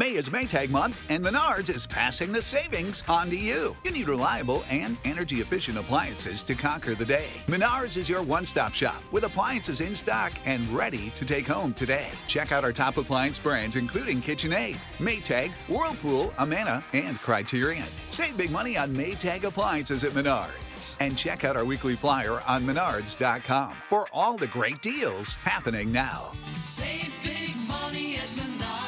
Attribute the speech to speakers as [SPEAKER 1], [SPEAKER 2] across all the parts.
[SPEAKER 1] May is Maytag month, and Menards is passing the savings on to you. You need reliable and energy efficient appliances to conquer the day. Menards is your one stop shop with appliances in stock and ready to take home today. Check out our top appliance brands, including KitchenAid, Maytag, Whirlpool, Amana, and Criterion. Save big money on Maytag appliances at Menards. And check out our weekly flyer on Menards.com for all the great deals happening now.
[SPEAKER 2] Save big money at Menards.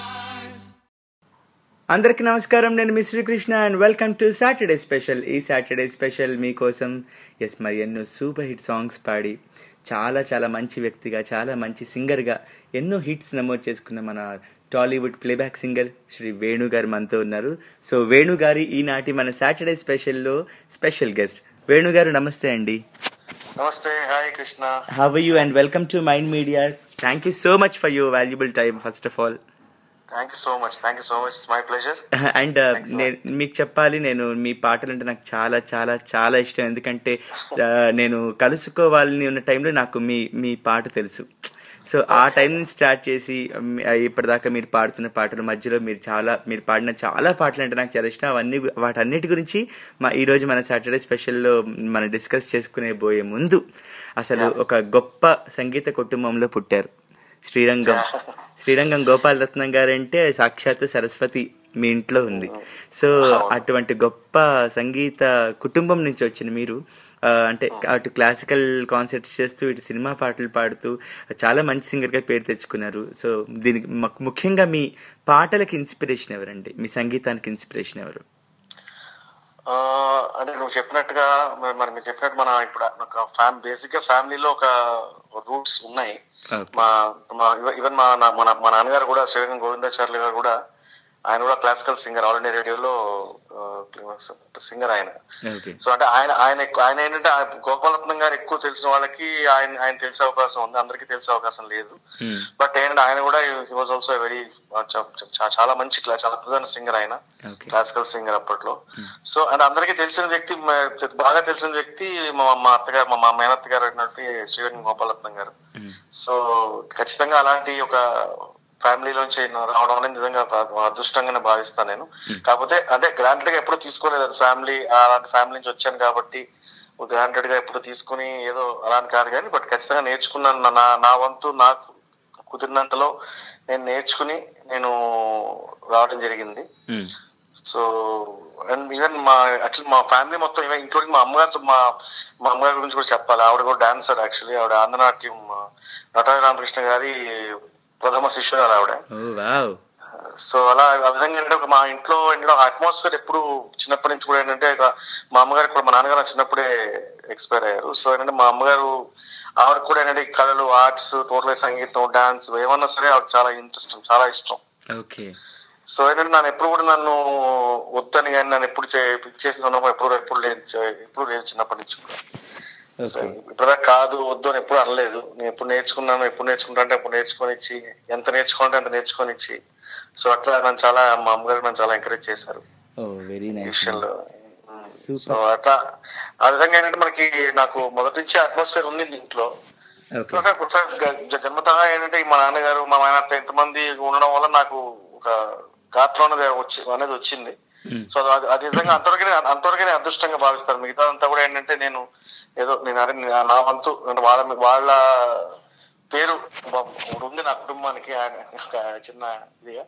[SPEAKER 3] అందరికి నమస్కారం నేను మీ Srikrishna and welcome to Saturday special ఈ Saturday special మీకోసం yes మరి ఎన్నో super hit songs పాడి చాలా చాలా మంచి వ్యక్తిగా చాలా మంచి సింగర్గా ఎన్నో హిట్స్ నమోదు చేసుకున్న మన Tollywood playback singer Shri Venu garu మనతో ఉన్నారు సో వేణు గారి ఈనాటి మన సాటర్డే స్పెషల్లో స్పెషల్ గెస్ట్ వేణు గారు నమస్తే అండి
[SPEAKER 4] నమస్తే hi Krishna
[SPEAKER 3] how you and welcome to mind Media thank you so much for your valuable time first of all
[SPEAKER 4] thank you so much thank you so much my pleasure
[SPEAKER 3] and నేను మీకు చెప్పాలి నేను మీ పాటలు అంటే నాకు చాలా చాలా చాలా ఇష్టం ఎందుకంటే ఆ, నేను కలుసుకోవాలని ఉన్న టైంలో నాకు మీ మీ పాట తెలుసు సో ఆ టైం నుంచి స్టార్ట్ చేసి మ్, ఆ, ఇప్పటిదాకా మీరు పాడుతున్న పాటల మధ్యలో మీరు చాలా మీరు పాడిన చాలా పాటలు అంటే నాకు చాలా ఇష్టం అవన్నీ వాటన్నిటి గురించి మా ఈరోజు మన సాటర్డే స్పెషల్లో మనం డిస్కస్ చేసుకునే పోయే ముందు అసలు ఒక గొప్ప సంగీత కుటుంబంలో పుట్టారు శ్రీరంగం శ్రీరంగం గోపాల్ రత్నం గారంటే సాక్షాత్ సరస్వతి మీ ఇంట్లో ఉంది సో అటువంటి గొప్ప సంగీత కుటుంబం నుంచి వచ్చిన మీరు ఆ, అంటే అటు క్లాసికల్ కాన్సర్ట్స్ చేస్తూ ఇటు సినిమా పాటలు పాడుతూ చాలా మంచి సింగర్గా పేరు తెచ్చుకున్నారు సో దీనికి మ- ముఖ్యంగా మీ పాటలకి ఇన్స్పిరేషన్ ఎవరండి మీ సంగీతానికి ఇన్స్పిరేషన్ ఎవరు
[SPEAKER 4] అంటే నువ్వు చెప్పినట్టుగా మరి మరి మీరు చెప్పినట్టు మన ఇప్పుడు ఒక ఫ్యామ్ బేసిక్ గా ఫ్యామిలీలో ఒక రూట్స్ ఉన్నాయి
[SPEAKER 3] Okay.
[SPEAKER 4] మా మా ఈవెన్ మా నా- మన మా నాన్నగారు కూడా శ్రీరంగం గోవిందాచార్యులు గారు కూడా ఆయన కూడా క్లాసికల్ సింగర్ ఆల్ ఇండియా రేడియోలో సింగర్ ఆయన
[SPEAKER 3] ఓకే
[SPEAKER 4] సో అంటే ఆయన ఆయన ఎక్కువ- ఆయన ఏంటంటే ఆ గోపాలరత్నం గారు ఎక్కువ తెలిసిన వాళ్ళకి ఆయన ఆయన తెలిసే అవకాశం ఉంది అందరికీ తెలిసే అవకాశం లేదు బట్ ఏంటంటే ఆయన కూడా హీ వాజ్ ఆల్సో వెరీ చాలా మంచి క్లా- చాలా అద్భుతమైన సింగర్ ఆయన
[SPEAKER 3] ఓకే
[SPEAKER 4] క్లాసికల్ సింగర్ అప్పట్లో సో అండ్ అందరికీ తెలిసిన వ్యక్తి మ- బాగా తెలిసిన వ్యక్తి మా మా అత్తగారు మా మా మేనత్త గారు అయినటువంటి శ్రీరంగం గోపాలరత్నం గారు సో ఖచ్చితంగా అలాంటి ఒక ఫ్యామిలీలోంచి రావడం అనేది నిజంగా ఒక అదృష్టంగానే భావిస్తాను నేను కాకపోతే అంటే గ్రాంటెడ్ గా ఎప్పుడు తీసుకోలేదు అది ఫ్యామిలీ అలాంటి ఫ్యామిలీ నుంచి వచ్చాను కాబట్టి గ్రాంటెడ్ గా ఎప్పుడు తీసుకుని ఏదో అలాని కాదు కానీ బట్ ఖచ్చితంగా నేర్చుకున్నాను నా- నా నా వంతు నాకు కుదిరినంతలో నేను నేర్చుకుని నేను రావడం జరిగింది సో అండ్ ఈవెన్ మా యాక్చువల్లీ మా ఫ్యామిలీ మొత్తం ఈవెన్ ఇంక్లూడింగ్ మా అమ్మగారితో మా మా అమ్మగారి గురించి కూడా చెప్పాలి ఆవిడ కూడా డాన్సర్ యాక్చువల్లీ ఆవిడ ఆంధ్రనాట్యం ఆ, నటరాజ రామకృష్ణ గారి ప్రథమ శిష్యురాలు ఆవిడ
[SPEAKER 3] ఓ వావ్
[SPEAKER 4] సో అలా ఆ విధంగా ఏంటంటే ఒక మా ఇంట్లో ఏంటంటే అట్మాస్ఫియర్ ఎప్పుడు చిన్నప్పటి నుంచి కూడా ఏంటంటే ఒక మా అమ్మగారు కూడా మా నాన్నగారు నాకు చిన్నప్పుడే ఎక్స్పైర్ అయ్యారు సో ఏంటంటే మా అమ్మగారు ఆవిడ కూడా ఏంటంటే ఈ కళలు ఆర్ట్స్ టోటల్ సంగీతం డాన్స్ ఏమన్నా సరే ఆవిడ చాలా ఇంట్రెస్ట్ చాలా ఇష్టం
[SPEAKER 3] ఓకే
[SPEAKER 4] సో ఏంటంటే నన్ను ఎప్పుడు కూడా నన్ను వద్దని కానీ నన్ను ఎప్పుడు చే- చేసిన సందర్భం ఎప్పుడు ఎప్పుడు లేదు చే- ఎప్పుడు లేదు చిన్నప్పటి నుంచి కూడా సో
[SPEAKER 3] ఓకే
[SPEAKER 4] ఇప్పుడుదా కాదు వద్దు అని ఎప్పుడు అనలేదు నేను ఎప్పుడు నేర్చుకున్నాను ఎప్పుడు నేర్చుకుంటా అంటే అప్పుడు నేర్చుకొని ఇచ్చి ఎంత నేర్చుకుంటే అంత నేర్చుకొని ఇచ్చి సో అట్లా నన్ను చాలా మా అమ్మగారు నన్ను చాలా ఎంకరేజ్ చేశారు
[SPEAKER 3] ఓ వెరీ
[SPEAKER 4] ఈ
[SPEAKER 3] నైస్
[SPEAKER 4] విషయంలో
[SPEAKER 3] Super.
[SPEAKER 4] సో అట్లా ఆ విధంగా ఏంటంటే మనకి నాకు మొదటి నుంచి అట్మాస్ఫియర్ ఉంది ఇంట్లో
[SPEAKER 3] ఓకే
[SPEAKER 4] ఒక ఒకసారి గ- జన్మతః ఏంటంటే ఈ మా నాన్నగారు మా నాయనత్త ఎంతమంది ఉండడం వల్ల నాకు ఒక గాత్రం అనేది వచ్చి అనేది వచ్చింది సో అది అది నిజంగా అంతవరకే అంతవరకే అదృష్టంగా భావిస్తాను మిగతా అంతా కూడా ఏంటంటే నేను ఏదో నేను అరే నా- నా వంతు అంటే వాళ్ళ వాళ్ళ పేరు ఒకటి ఉంది నా కుటుంబానికి ఆయన ఒక చిన్న ఇదిగా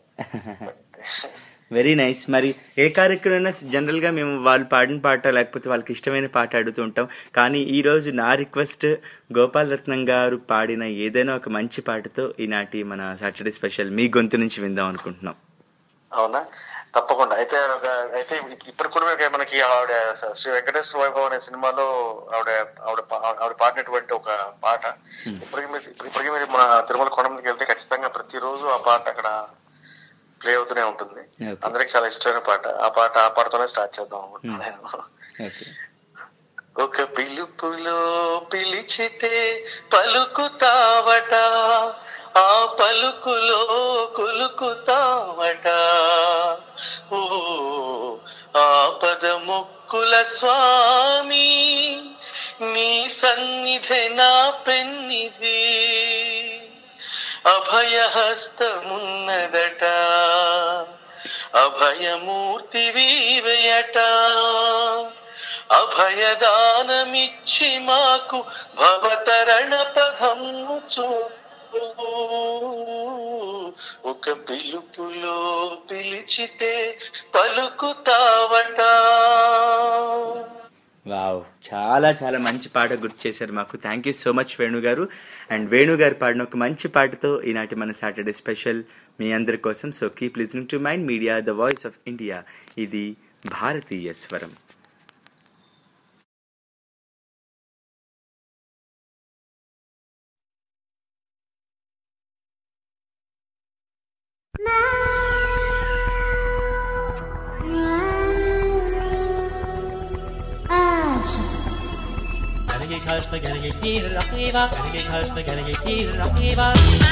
[SPEAKER 3] వెరీ నైస్ మరి ఏ కార్యక్రమం జనరల్ గా మేము వాళ్ళు పాడిన పాట లేకపోతే వాళ్ళకి ఇష్టమైన పాట అడుగుతూ ఉంటాం కానీ ఈ రోజు నా రిక్వెస్ట్ గోపాల్ రత్నం గారు పాడిన ఏదైనా ఒక మంచి పాటతో ఈనాటి మన సాటర్డే స్పెషల్ మీ గొంతు నుంచి విందాం అనుకుంటున్నాం
[SPEAKER 4] అవునా తప్పకుండా అయితే ఒక- అయితే ఇప్పుడు కూడా మనకి- మనకి ఆవిడ శ్రీ వెంకటేశ్వర వైభవ్ అనే సినిమాలో ఆవిడ ఆవిడ పా- ఆవిడ పాడినటువంటి ఒక పాట ఇప్పటికీ మీరు ఇప్పటికీ మీరు మన తిరుమల కొండ మీదకి వెళ్తే ఖచ్చితంగా ప్రతిరోజు ఆ పాట అక్కడ ప్లే అవుతూనే ఉంటుంది
[SPEAKER 3] Okay.
[SPEAKER 4] అందరికి చాలా ఇష్టమైన పాట ఆ పాట ఆ పాటతోనే స్టార్ట్ చేద్దాం అనుకుంటున్నాను
[SPEAKER 3] ఓకే
[SPEAKER 4] ఒక పిలుపులో పిలిచితే పలుకుతావట ఆ పలుకులో కులుకుతావట ఓ ఆపద మొక్కుల స్వామి నీ సన్నిధి నా పెన్నిధి అభయహస్తమున్నదట అభయమూర్తి వీరయట అభయదానమిచ్చి మాకు భవతరణ పదము చూపు ఒక పిలుపులో పిలిచితే పలుకుతావట
[SPEAKER 3] వావ్ చాలా చాలా మంచి పాట గుర్తు చేశారు మాకు thank you so much Venu garu and Venu గారు పాడిన ఒక మంచి పాటతో ఈనాటి మన సాటర్డే స్పెషల్ మీ అందరి కోసం so keep listening to mind media the voice of India ఇది భారతీయ స్వరం
[SPEAKER 5] Gotta get close, but gotta get deep, rock me back. Gotta get close, but gotta get deep, rock me back.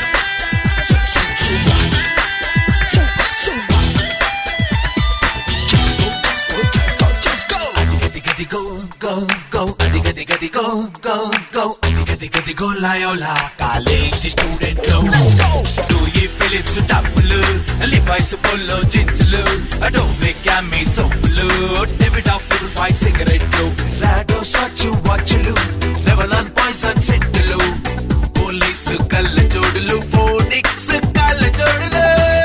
[SPEAKER 6] College student let's go డూయి Philips డబ్బులు లిపాయిస్ పొల్లో జిన్సులు అడోబే Camay సోపులు డెబిట్ ఆఫ్ ట్రిపుల్ ఫైవ్ సిగరెట్లు రాడో స్వచ్ఛ వాచ్లు లెవెల్ ఆన్ పాయిజన్ సెంట్లు పోలీసు కళ్ళ జోడులు ఫోనిక్స్ కళ్ళ జోడులు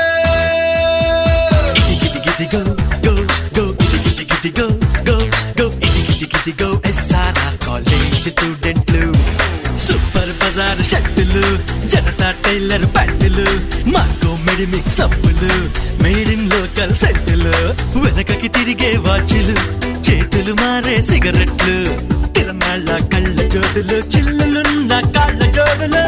[SPEAKER 6] ఇడి గిడి గిడి గో గో గో ఇడి గిడి గిడి గో గో గో ఇడి గిడి గిడి గో ఎస్ఆర్ఆర్ కాలేజ్ స్టూడెంట్లు సూపర్ బజార్ షర్టులు జనతా టైలర్ ప్యాంటులు మాకు మెడి మిక్స్ అప్పులు మేడ్ ఇన్ లోకల్ సెట్టులు వెనకకి తిరిగే వాచ్లు చేతులు మారే సిగరెట్లు తిరణాళ్ళ కళ్ళ జోడులు చిల్లులున్న కాళ్ళ జోడులు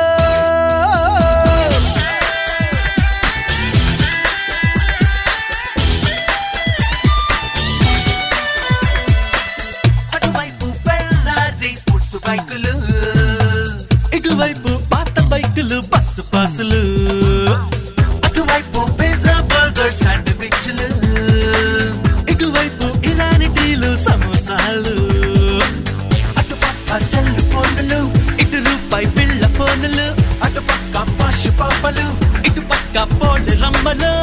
[SPEAKER 6] అటువైపు ఫెర్రారీ స్పోర్ట్స్ బైకులు ఇటువైపు పాత బైకులు బస్సు పాసులు అటువైపు పిజ్జా బర్గర్ శాండ్విచ్లు ఇటువైపు ఇరాని టీలు సమోసాలు అటుపక్క సెల్ ఫోన్లు ఇటు రూపాయి బిళ్ళ ఫోన్లు అటుపక్క పశు పాపలు ఇటుపక్క పోడు రమ్మలు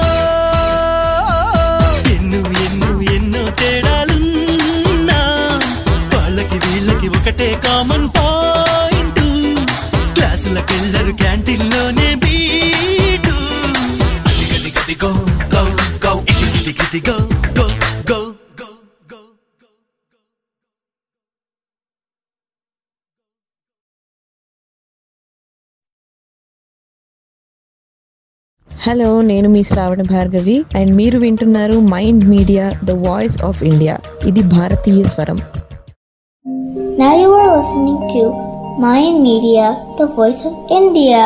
[SPEAKER 6] ఎన్నో ఎన్నో ఎన్నో తేడాలున్నా వాళ్ళకి వీళ్ళకి ఒకటే కామన్ పాయింట్ క్లాసులకెళ్ళరు క్యాంటీన్లోనే బీటు అది గది గది గో గో గో ఇది గిది గిది go go go go go
[SPEAKER 7] hello నేను మీ శ్రావణ భార్గవి అండ్ మీరు వింటున్నారు Mind media the voice of India ఇది భారతీయ స్వరం
[SPEAKER 8] Now you are listening to Mayan Media, the voice of India.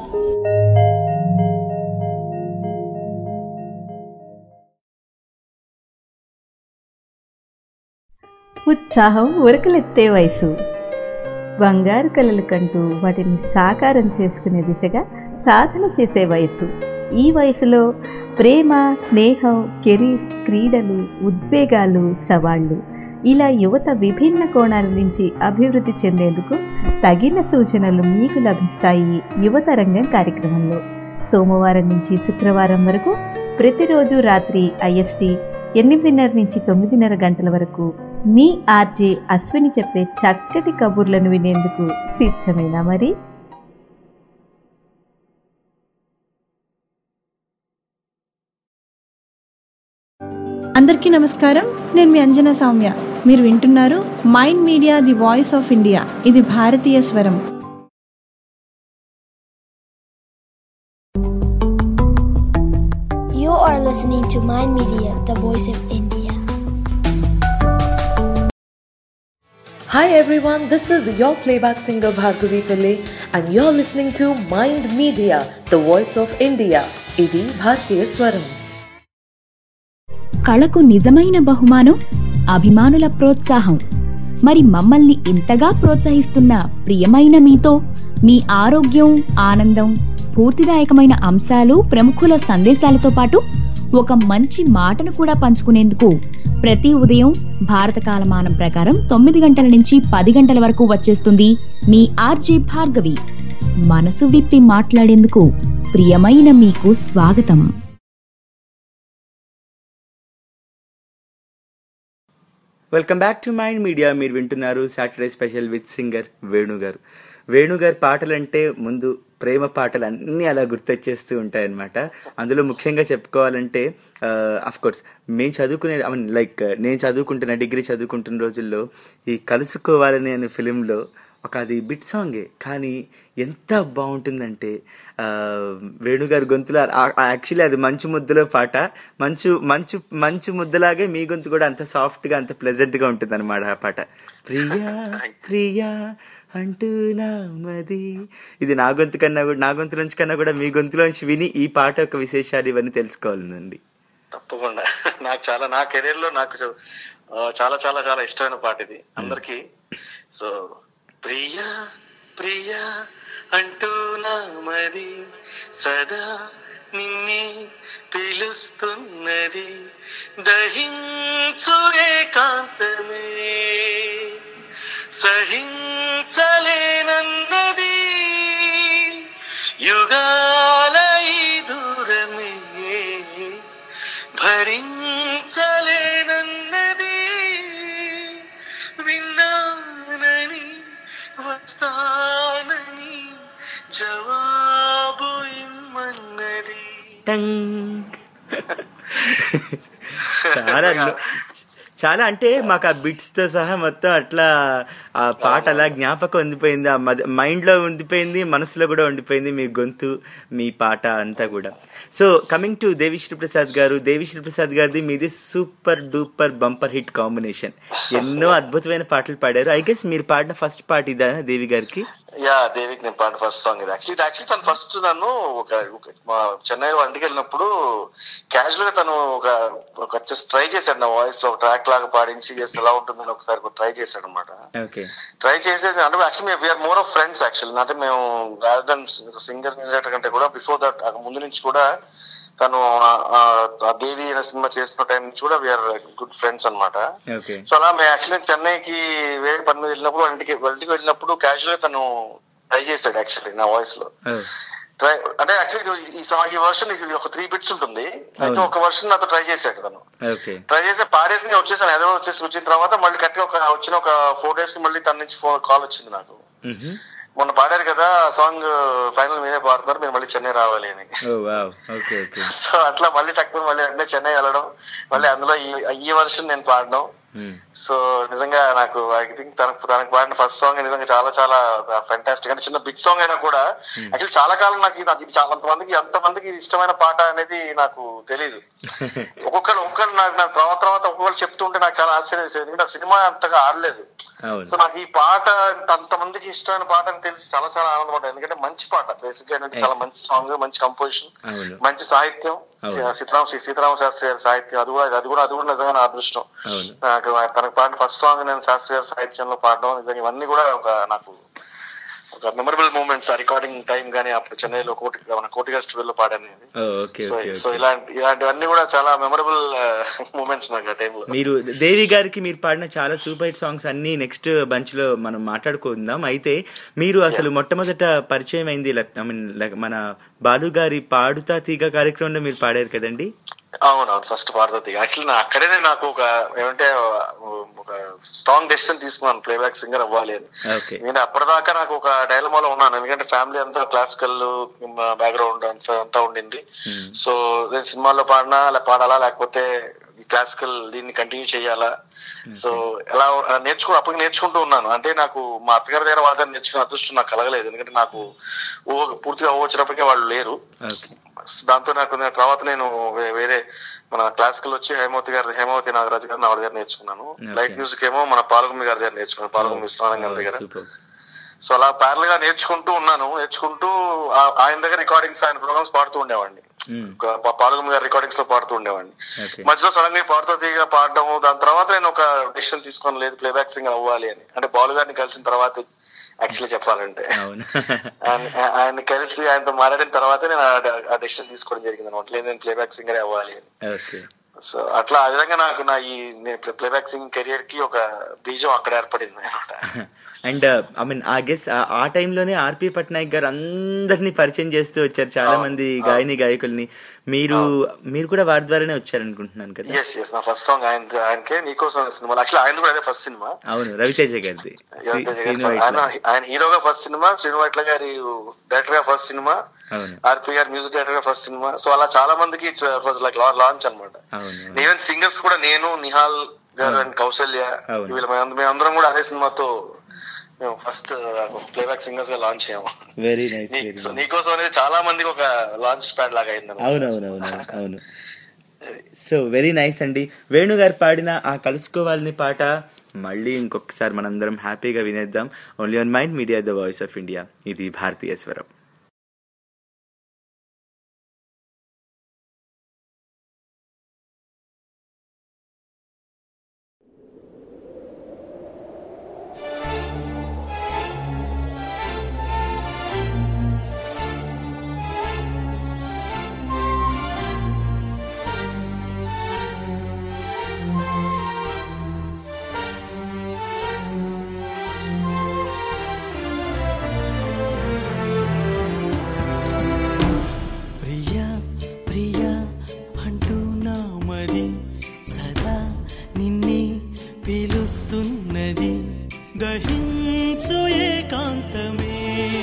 [SPEAKER 9] ఉత్సాహం ఉరకలెత్తే వయసు బంగారు కలలు కంటూ వాటిని సాకారం చేసుకునే దిశగా సాధన చేసే వయసు ఈ వయసులో ప్రేమ స్నేహం కెరీర్ క్రీడలు ఉద్వేగాలు సవాళ్లు ఇలా యువత విభిన్న కోణాల నుంచి అభివృద్ధి చెందేందుకు తగిన సూచనలు మీకు లభిస్తాయి యువత రంగం కార్యక్రమంలో సోమవారం నుంచి శుక్రవారం వరకు ప్రతిరోజు రాత్రి ఐఎస్టి ఎనిమిదిన్నర నుంచి తొమ్మిదిన్నర గంటల వరకు మీ ఆర్జే అశ్విని చెప్పే చక్కటి కబుర్లను వినేందుకు సిద్ధమేనా మరి
[SPEAKER 10] అందరికీ నమస్కారం నేను మీ అంజనా సౌమ్య మీరు వింటున్నారు Mind Media the voice of India ఇది భారతీయ స్వరం
[SPEAKER 8] You are listening to Mind Media, the voice of India.
[SPEAKER 11] Hi everyone, this is your playback singer Bhargavi Pillai and you're listening to Mind Media, the voice of India. ఇది భారతీయ స్వరం
[SPEAKER 12] కళకు నిజమైన బహుమానం అభిమానుల ప్రోత్సాహం మరి మమ్మల్ని ఇంతగా ప్రోత్సహిస్తున్న ప్రియమైన మీతో మీ ఆరోగ్యం ఆనందం స్ఫూర్తిదాయకమైన అంశాలు ప్రముఖుల సందేశాలతో పాటు ఒక మంచి మాటను కూడా పంచుకునేందుకు ప్రతి ఉదయం భారత కాలమానం ప్రకారం తొమ్మిది గంటల నుంచి పది గంటల వరకు వచ్చేస్తుంది మీ ఆర్జే భార్గవి మనసు విప్పి మాట్లాడేందుకు ప్రియమైన మీకు స్వాగతం
[SPEAKER 3] welcome back to mind Media మీరు వింటున్నారు Saturday special with singer Venu garu Venu గారి పాటలంటే ముందు ప్రేమ పాటలు అన్నీ అలా గుర్తొచ్చేస్తూ ఉంటాయన్నమాట అందులో ముఖ్యంగా చెప్పుకోవాలంటే అఫ్ కోర్స్ మేము చదువుకునే ఐ మీన్ లైక్ నేను చదువుకుంటున్న డిగ్రీ చదువుకుంటున్న రోజుల్లో ఈ కలుసుకోవాలని అనే ఫిలింలో ఒక అది బిట్ సాంగే కానీ ఎంత బాగుంటుందంటే ఆ, వేణుగారి గొంతులో యాక్చువల్లీ అది మంచు ముద్దలో పాట మంచు మంచు మంచు ముద్దలాగే మీ గొంతు కూడా అంత సాఫ్ట్గా అంత ప్లెజెంట్గా ఉంటుంది అనమాట ఆ పాట ప్రియా ప్రియా అంటూ నా మది ఇది నా గొంతు కన్నా కూడా నా గొంతు నుంచి కన్నా కూడా మీ గొంతులోంచి విని ఈ పాట యొక్క విశేషాలు ఇవన్నీ తెలుసుకోవాలండి
[SPEAKER 4] తప్పకుండా నాకు చాలా నా కెరీర్ లో నాకు చూ- ఆ, చాలా చాలా చాలా ఇష్టమైన పాట ఇది అందరికి సో ప్రియా ప్రియా అంటూ నా మది సదా నిన్నే పిలుస్తున్నది దహించు ఏకాంతమే సహించలేనన్నది యుగాల ఈ దూరమే భరించలేనన్నది విన్నానని వస్తానని జవాబు ఇమ్మన్నది
[SPEAKER 3] టంగ్ చాలా లో- చాలా అంటే మాకు ఆ బిట్స్ తో సహా మొత్తం అట్లా ఆ పాట అలా జ్ఞాపకం ఉండిపోయింది ఆ మైండ్ లో ఉండిపోయింది మనసులో కూడా ఉండిపోయింది మీ గొంతు మీ పాట అంతా కూడా so coming to Devisri Prasad garu Devisri Prasad గారిది మీది super duper bumper hit combination ఎన్నో అద్భుతమైన పాటలు పాడారు ఐ గెస్ మీరు పాడిన ఫస్ట్ పాట ఇదా దేవి గారికి
[SPEAKER 4] యా దేవికి నేను పాడిన ఫస్ట్ సాంగ్ ఇది యాక్చువల్లీ యాక్చువల్లీ తను ఫస్ట్ నన్ను ఒక ఒక- మా చెన్నై ఇంటికి వెళ్ళినప్పుడు క్యాజువల్ గా తను ఒక ఒక ట్రై చేశాడు నా వాయిస్ లో ఒక ట్రాక్ లాగా పాడించి చేస్తే ఎలా ఉంటుందని ఒకసారి ట్రై చేశాడు అనమాట
[SPEAKER 3] ఓకే
[SPEAKER 4] ట్రై చేసేది అంటే actually we're more of friends actually అంటే మేము రాదర్ దన్ సింగర్ మ్యూజిక్ కంటే కూడా బిఫోర్ దట్ ముందు నుంచి కూడా తను ఆ- ఆ- ఆ దేవి అనే సినిమా చేస్తున్న టైం నుంచి కూడా వీఆర్ గుడ్ ఫ్రెండ్స్ అన్నమాట
[SPEAKER 3] ఓకే
[SPEAKER 4] సో అలా మేము యాక్చువల్లీ చెన్నైకి వేరే పని మీద వెళ్ళినప్పుడు వాళ్ళ ఇంటికి వాళ్ళ ఇంటికి వెళ్ళినప్పుడు క్యాజువల్ గా తను ట్రై చేశాడు యాక్చువల్లీ నా వాయిస్ లో ట్రై అంటే యాక్చువల్లీ ఈ సాంగ్ ఈ వర్షన్ ఒక త్రీ బిట్స్ ఉంటుంది అయితే
[SPEAKER 3] అవును.
[SPEAKER 4] ఒక వర్షన్ నాతో ట్రై చేశాడు తను
[SPEAKER 3] ఓకే
[SPEAKER 4] ట్రై చేసి పాడేసి నేను వచ్చేసాను హైదరాబాద్ వచ్చేసి వచ్చిన తర్వాత మళ్ళీ కట్టి ఒక వచ్చిన ఒక ఫోర్ డేస్ కి మళ్ళీ తన నుంచి ఫోన్ కాల్ వచ్చింది నాకు మొన్న పాడారు కదా సాంగ్ ఫైనల్ మీరే పాడుతున్నారు మీరు మళ్ళీ చెన్నై రావాలి అని
[SPEAKER 3] oh wow okay okay
[SPEAKER 4] so అట్లా మళ్ళీ తక్కువ మళ్ళీ అంటే చెన్నై వెళ్ళడం మళ్ళీ అందులో ఈ ఈ వర్షన్ నేను పాడడం సో నిజంగా నాకు ఐ థింక్ తనకు తనకు పాడిన ఫస్ట్ సాంగ్ నిజంగా చాలా చాలా ఫెంటాస్టిక్ అంటే చిన్న బిగ్ సాంగ్ అయినా కూడా యాక్చువల్లీ చాలా కాలం నాకు ఇది ఇది చాలా మందికి ఎంత మందికి ఇది ఇష్టమైన పాట అనేది నాకు తెలియదు ఒక్కొక్కరు ఒక్కొక్కరు నాకు నాకు తర్వాత తర్వాత ఒక్కొక్కరు చెప్తుంటే నాకు చాలా ఆశ్చర్యం వేసేది ఎందుకంటే ఆ సినిమా అంతగా ఆడలేదు
[SPEAKER 3] అవును
[SPEAKER 4] సో నాకు ఈ పాట అంత మందికి ఇష్టమైన పాట అని తెలిసి చాలా చాలా ఆనందపడ్డా ఎందుకంటే మంచి పాట బేసిక్ గా ఏంటంటే చాలా మంచి సాంగ్ మంచి కంపోజిషన్
[SPEAKER 3] అవును
[SPEAKER 4] మంచి సాహిత్యం
[SPEAKER 3] అవును.
[SPEAKER 4] సీతారాం శ్రీ సీతారామ శాస్త్రి గారి సాహిత్యం అది కూడా అది కూడా అది కూడా నిజంగా నా అదృష్టం
[SPEAKER 3] అవును
[SPEAKER 4] నాకు తనకు పాడిన ఫస్ట్ సాంగ్ నేను శాస్త్రి గారి సాహిత్యంలో పాడడం నిజంగా ఇవన్నీ కూడా ఒక నాకు ఒక మెమరబుల్ మూమెంట్స్ ఆ రికార్డింగ్ టైం గానీ అప్పుడు చెన్నైలో కోటి మన కోటిగా స్టూడియోలో పాడాను ఇది
[SPEAKER 3] oh, okay
[SPEAKER 4] so
[SPEAKER 3] okay
[SPEAKER 4] so
[SPEAKER 3] okay
[SPEAKER 4] ఇలాంటి ఇలాంటివన్నీ కూడా చాలా మెమరబుల్ మూమెంట్స్ నాకు ఆ టైంలో
[SPEAKER 3] మీరు దేవి గారికి మీరు పాడిన చాలా సూపర్ హిట్ సాంగ్స్ అన్ని నెక్స్ట్ బంచ్ లో మనం మాట్లాడుకుందాం అయితే మీరు అసలు మొట్టమొదట పరిచయం అయింది ఐ మీన్ మన బాలు గారి పాడుతా తీగ కార్యక్రమంలో మీరు పాడారు కదండి
[SPEAKER 4] అవునవును ఫస్ట్ పాడుతుంది యాక్చువల్లీ నా అక్కడనే నాకు ఒక ఏమంటే ఒక స్ట్రాంగ్ డెసిషన్ తీసుకున్నాను ప్లేబ్యాక్ సింగర్ అవ్వాలి అని
[SPEAKER 3] ఓకే
[SPEAKER 4] నేను అప్పటిదాకా నాకు ఒక డైలమాలో ఉన్నాను ఎందుకంటే ఫ్యామిలీ అంతా క్లాసికల్ బ్యాక్గ్రౌండ్ అంతా అంతా ఉండింది సో నేను సినిమాల్లో పాడినా అలా పాడాలా లేకపోతే ఈ క్లాసికల్ దీన్ని కంటిన్యూ చేయాలా సో ఎలా నేర్చుకో అప్పటికి నేర్చుకుంటూ ఉన్నాను అంటే నాకు మా అత్తగారి దగ్గర వాళ్ళ దగ్గర నేర్చుకునే అదృష్టం నాకు కలగలేదు ఎందుకంటే నాకు ఊహ పూర్తిగా ఊహ వచ్చినప్పటికే వాళ్ళు లేరు
[SPEAKER 3] ఓకే
[SPEAKER 4] దాంతో నాకు నేను తర్వాత నేను వే- వేరే మన క్లాసికల్ వచ్చి హేమవతి గారి హేమవతి నాగరాజు గారిని ఆవిడ దగ్గర నేర్చుకున్నాను లైట్ మ్యూజిక్ ఏమో మన పాలగుమ్మి గారి దగ్గర నేర్చుకున్నాను పాలగుమ్మి విశ్వనాథం గారి దగ్గర
[SPEAKER 3] సూపర్
[SPEAKER 4] సో అలా ప్యారల్ గా నేర్చుకుంటూ ఉన్నాను నేర్చుకుంటూ ఆ- ఆయన దగ్గర రికార్డింగ్స్ ఆయన ప్రోగ్రామ్స్ పాడుతూ ఉండేవాడిని పాలగుమ్మి గారి రికార్డింగ్స్ లో పాడుతూ ఉండేవాడిని
[SPEAKER 3] ఓకే
[SPEAKER 4] మధ్యలో సడన్ గా పాడుతూ తీగ పాడడం దాని తర్వాత నేను ఒక డెసిషన్ తీసుకొని లేదు ప్లేబ్యాక్ సింగర్ అవ్వాలి అని అంటే బాలు గారిని కలిసిన తర్వాత యాక్చువల్లీ చెప్పాలంటే
[SPEAKER 3] అవును
[SPEAKER 4] ఆయన ఆయన కలిసి ఆయనతో మాట్లాడిన తర్వాత నేను ఆ- ఆ డెసిషన్ తీసుకోవడం జరిగింది అనమాట లేదు నేను ప్లేబ్యాక్ సింగర్ అవ్వాలి అని
[SPEAKER 3] ఓకే
[SPEAKER 4] సో అట్లా ఆ విధంగా నాకు నా ఈ ప్లేబ్యాక్ సింగ్ కెరియర్ కి ఒక బీజం అక్కడ ఏర్పడింది అనమాట
[SPEAKER 3] అండ్ ఐ మీన్ ఆ గెస్ ఆ టైంలోనే ఆర్పి పట్నాయక్ గారు అందరినీ పరిచయం చేస్తూ వచ్చారు చాలా మంది గాయని గాయకుల్ని మీరు మీరు కూడా వారి ద్వారానే వచ్చారనుకుంటున్నాను కదా
[SPEAKER 4] ఎస్ ఎస్ నా ఫస్ట్ సాంగ్ ఆయన ఆయనకే నీకోసం అనే సినిమా యాక్చువల్లీ ఆయన కూడా అదే ఫస్ట్ సినిమా
[SPEAKER 3] అవును రవితేజ గారిది శ్రీ- శ్రీను
[SPEAKER 4] ఆయన
[SPEAKER 3] వైట్ల.
[SPEAKER 4] ఆయన హీరోగా ఫస్ట్ సినిమా శ్రీను వైట్ల గారి డైరెక్టర్ గా ఫస్ట్ సినిమా
[SPEAKER 3] అవును
[SPEAKER 4] ఆర్పి గారి మ్యూజిక్ డైరెక్టర్ గా ఫస్ట్ సినిమా సో అలా చాలా మందికి లైక్ లాంచ్ అనమాట
[SPEAKER 3] అవును
[SPEAKER 4] ఈవెన్ సింగర్స్ కూడా నేను నిహాల్ గారు అండ్ కౌశల్య
[SPEAKER 3] అవును.
[SPEAKER 4] వీళ్ళ మేమంద- మేమందరం కూడా అదే సినిమాతో మేము ఫస్ట్ ప్లేబ్యాక్ సింగర్స్ గా లాంచ్ అయ్యాము
[SPEAKER 3] వెరీ నైస్
[SPEAKER 4] నీ-
[SPEAKER 3] వెరీ
[SPEAKER 4] సో నీకోసం అనేది చాలా మందికి ఒక లాంచ్ ప్యాడ్ లాగా అయింది
[SPEAKER 3] అవును అవును అవును అవును, అవును సో వెరీ నైస్ అండి వేణు గారు పాడిన ఆ కలుసుకోవాలని పాట మళ్ళీ ఇంకొకసారి మనందరం హ్యాపీగా వినేద్దాం only on Mind media the voice of India ఇది భారతీయ స్వరం
[SPEAKER 6] ప్రియా ప్రియా అంటూ నా మది సదా నిన్నే పిలుస్తున్నది దహించు ఏకాంతమే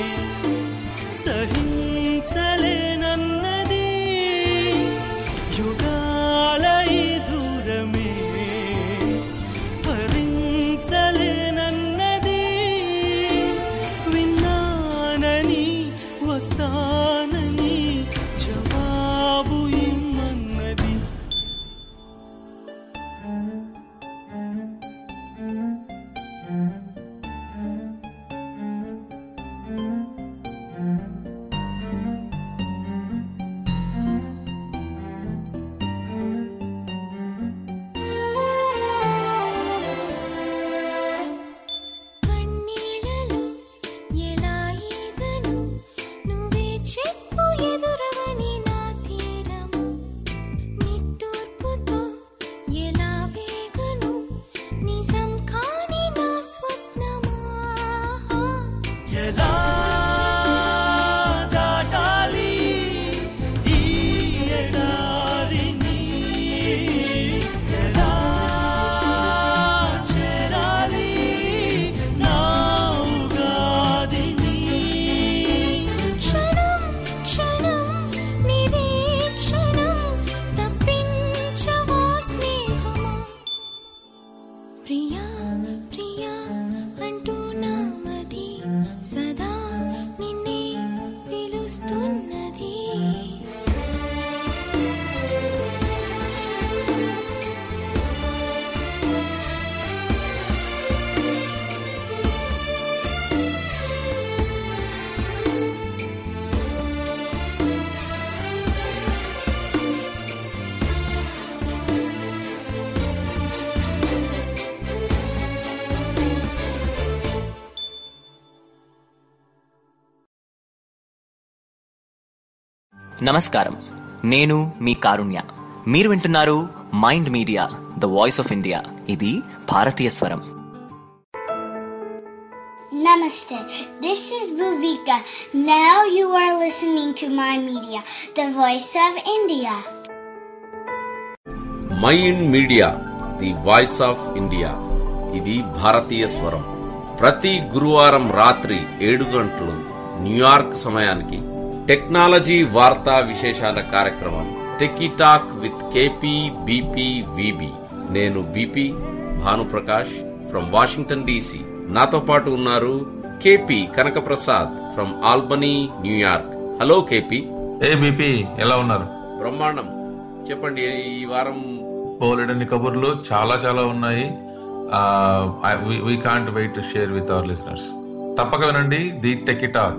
[SPEAKER 6] సహించలేనన్నది యుగాల ఈ దూరమే భరించలేనన్నది విన్నానని వస్తానని జవాబు ఇమ్మన్నది
[SPEAKER 13] కన్నీళ్ళలో ఎలా ఈదను నువ్వే చెప్పు ఎదురవని నా తీరము నిట్టూర్పుతో ఎలా వేగను నిజం కాని నా స్వప్నమా
[SPEAKER 6] ఎలా దాటాలి ఈ ఎడారిని ఎలా చేరాలి నా ఉగాదిని
[SPEAKER 13] క్షణం క్షణం నిరీక్షణం తప్పించవా స్నేహమా ప్రియా ప్రియా అంటూ నామది సదా నిన్నే పిలుస్తున్నది
[SPEAKER 14] నమస్కారం నేను మీ కారుణ్య మీరు వింటున్నారు Mind media the voice of India ఇది భారతీయ స్వరం
[SPEAKER 8] Namaste. This is Bhuvika. Now you are listening to my media, the voice of India.
[SPEAKER 15] Mind Media the voice of India ఇది భారతీయ స్వరం ప్రతి గురువారం రాత్రి ఏడు గంటలు న్యూయార్క్ సమయానికి టెక్నాలజీ వార్తా విశేషాల కార్యక్రమం techie talk with KP BP VB నేను BP Bhanuprakash from Washington DC నాతో పాటు ఉన్నారు KP Kanakaprasad from Albany New York hello KP
[SPEAKER 16] hey BP ఎలా ఉన్నారు
[SPEAKER 15] బ్రహ్మాండం చెప్పండి ఈ వారం
[SPEAKER 16] బోలెడన్ని కబుర్లు చాలా చాలా ఉన్నాయి we can't wait to share with our listeners తప్పక వినండి ది టెకి టాక్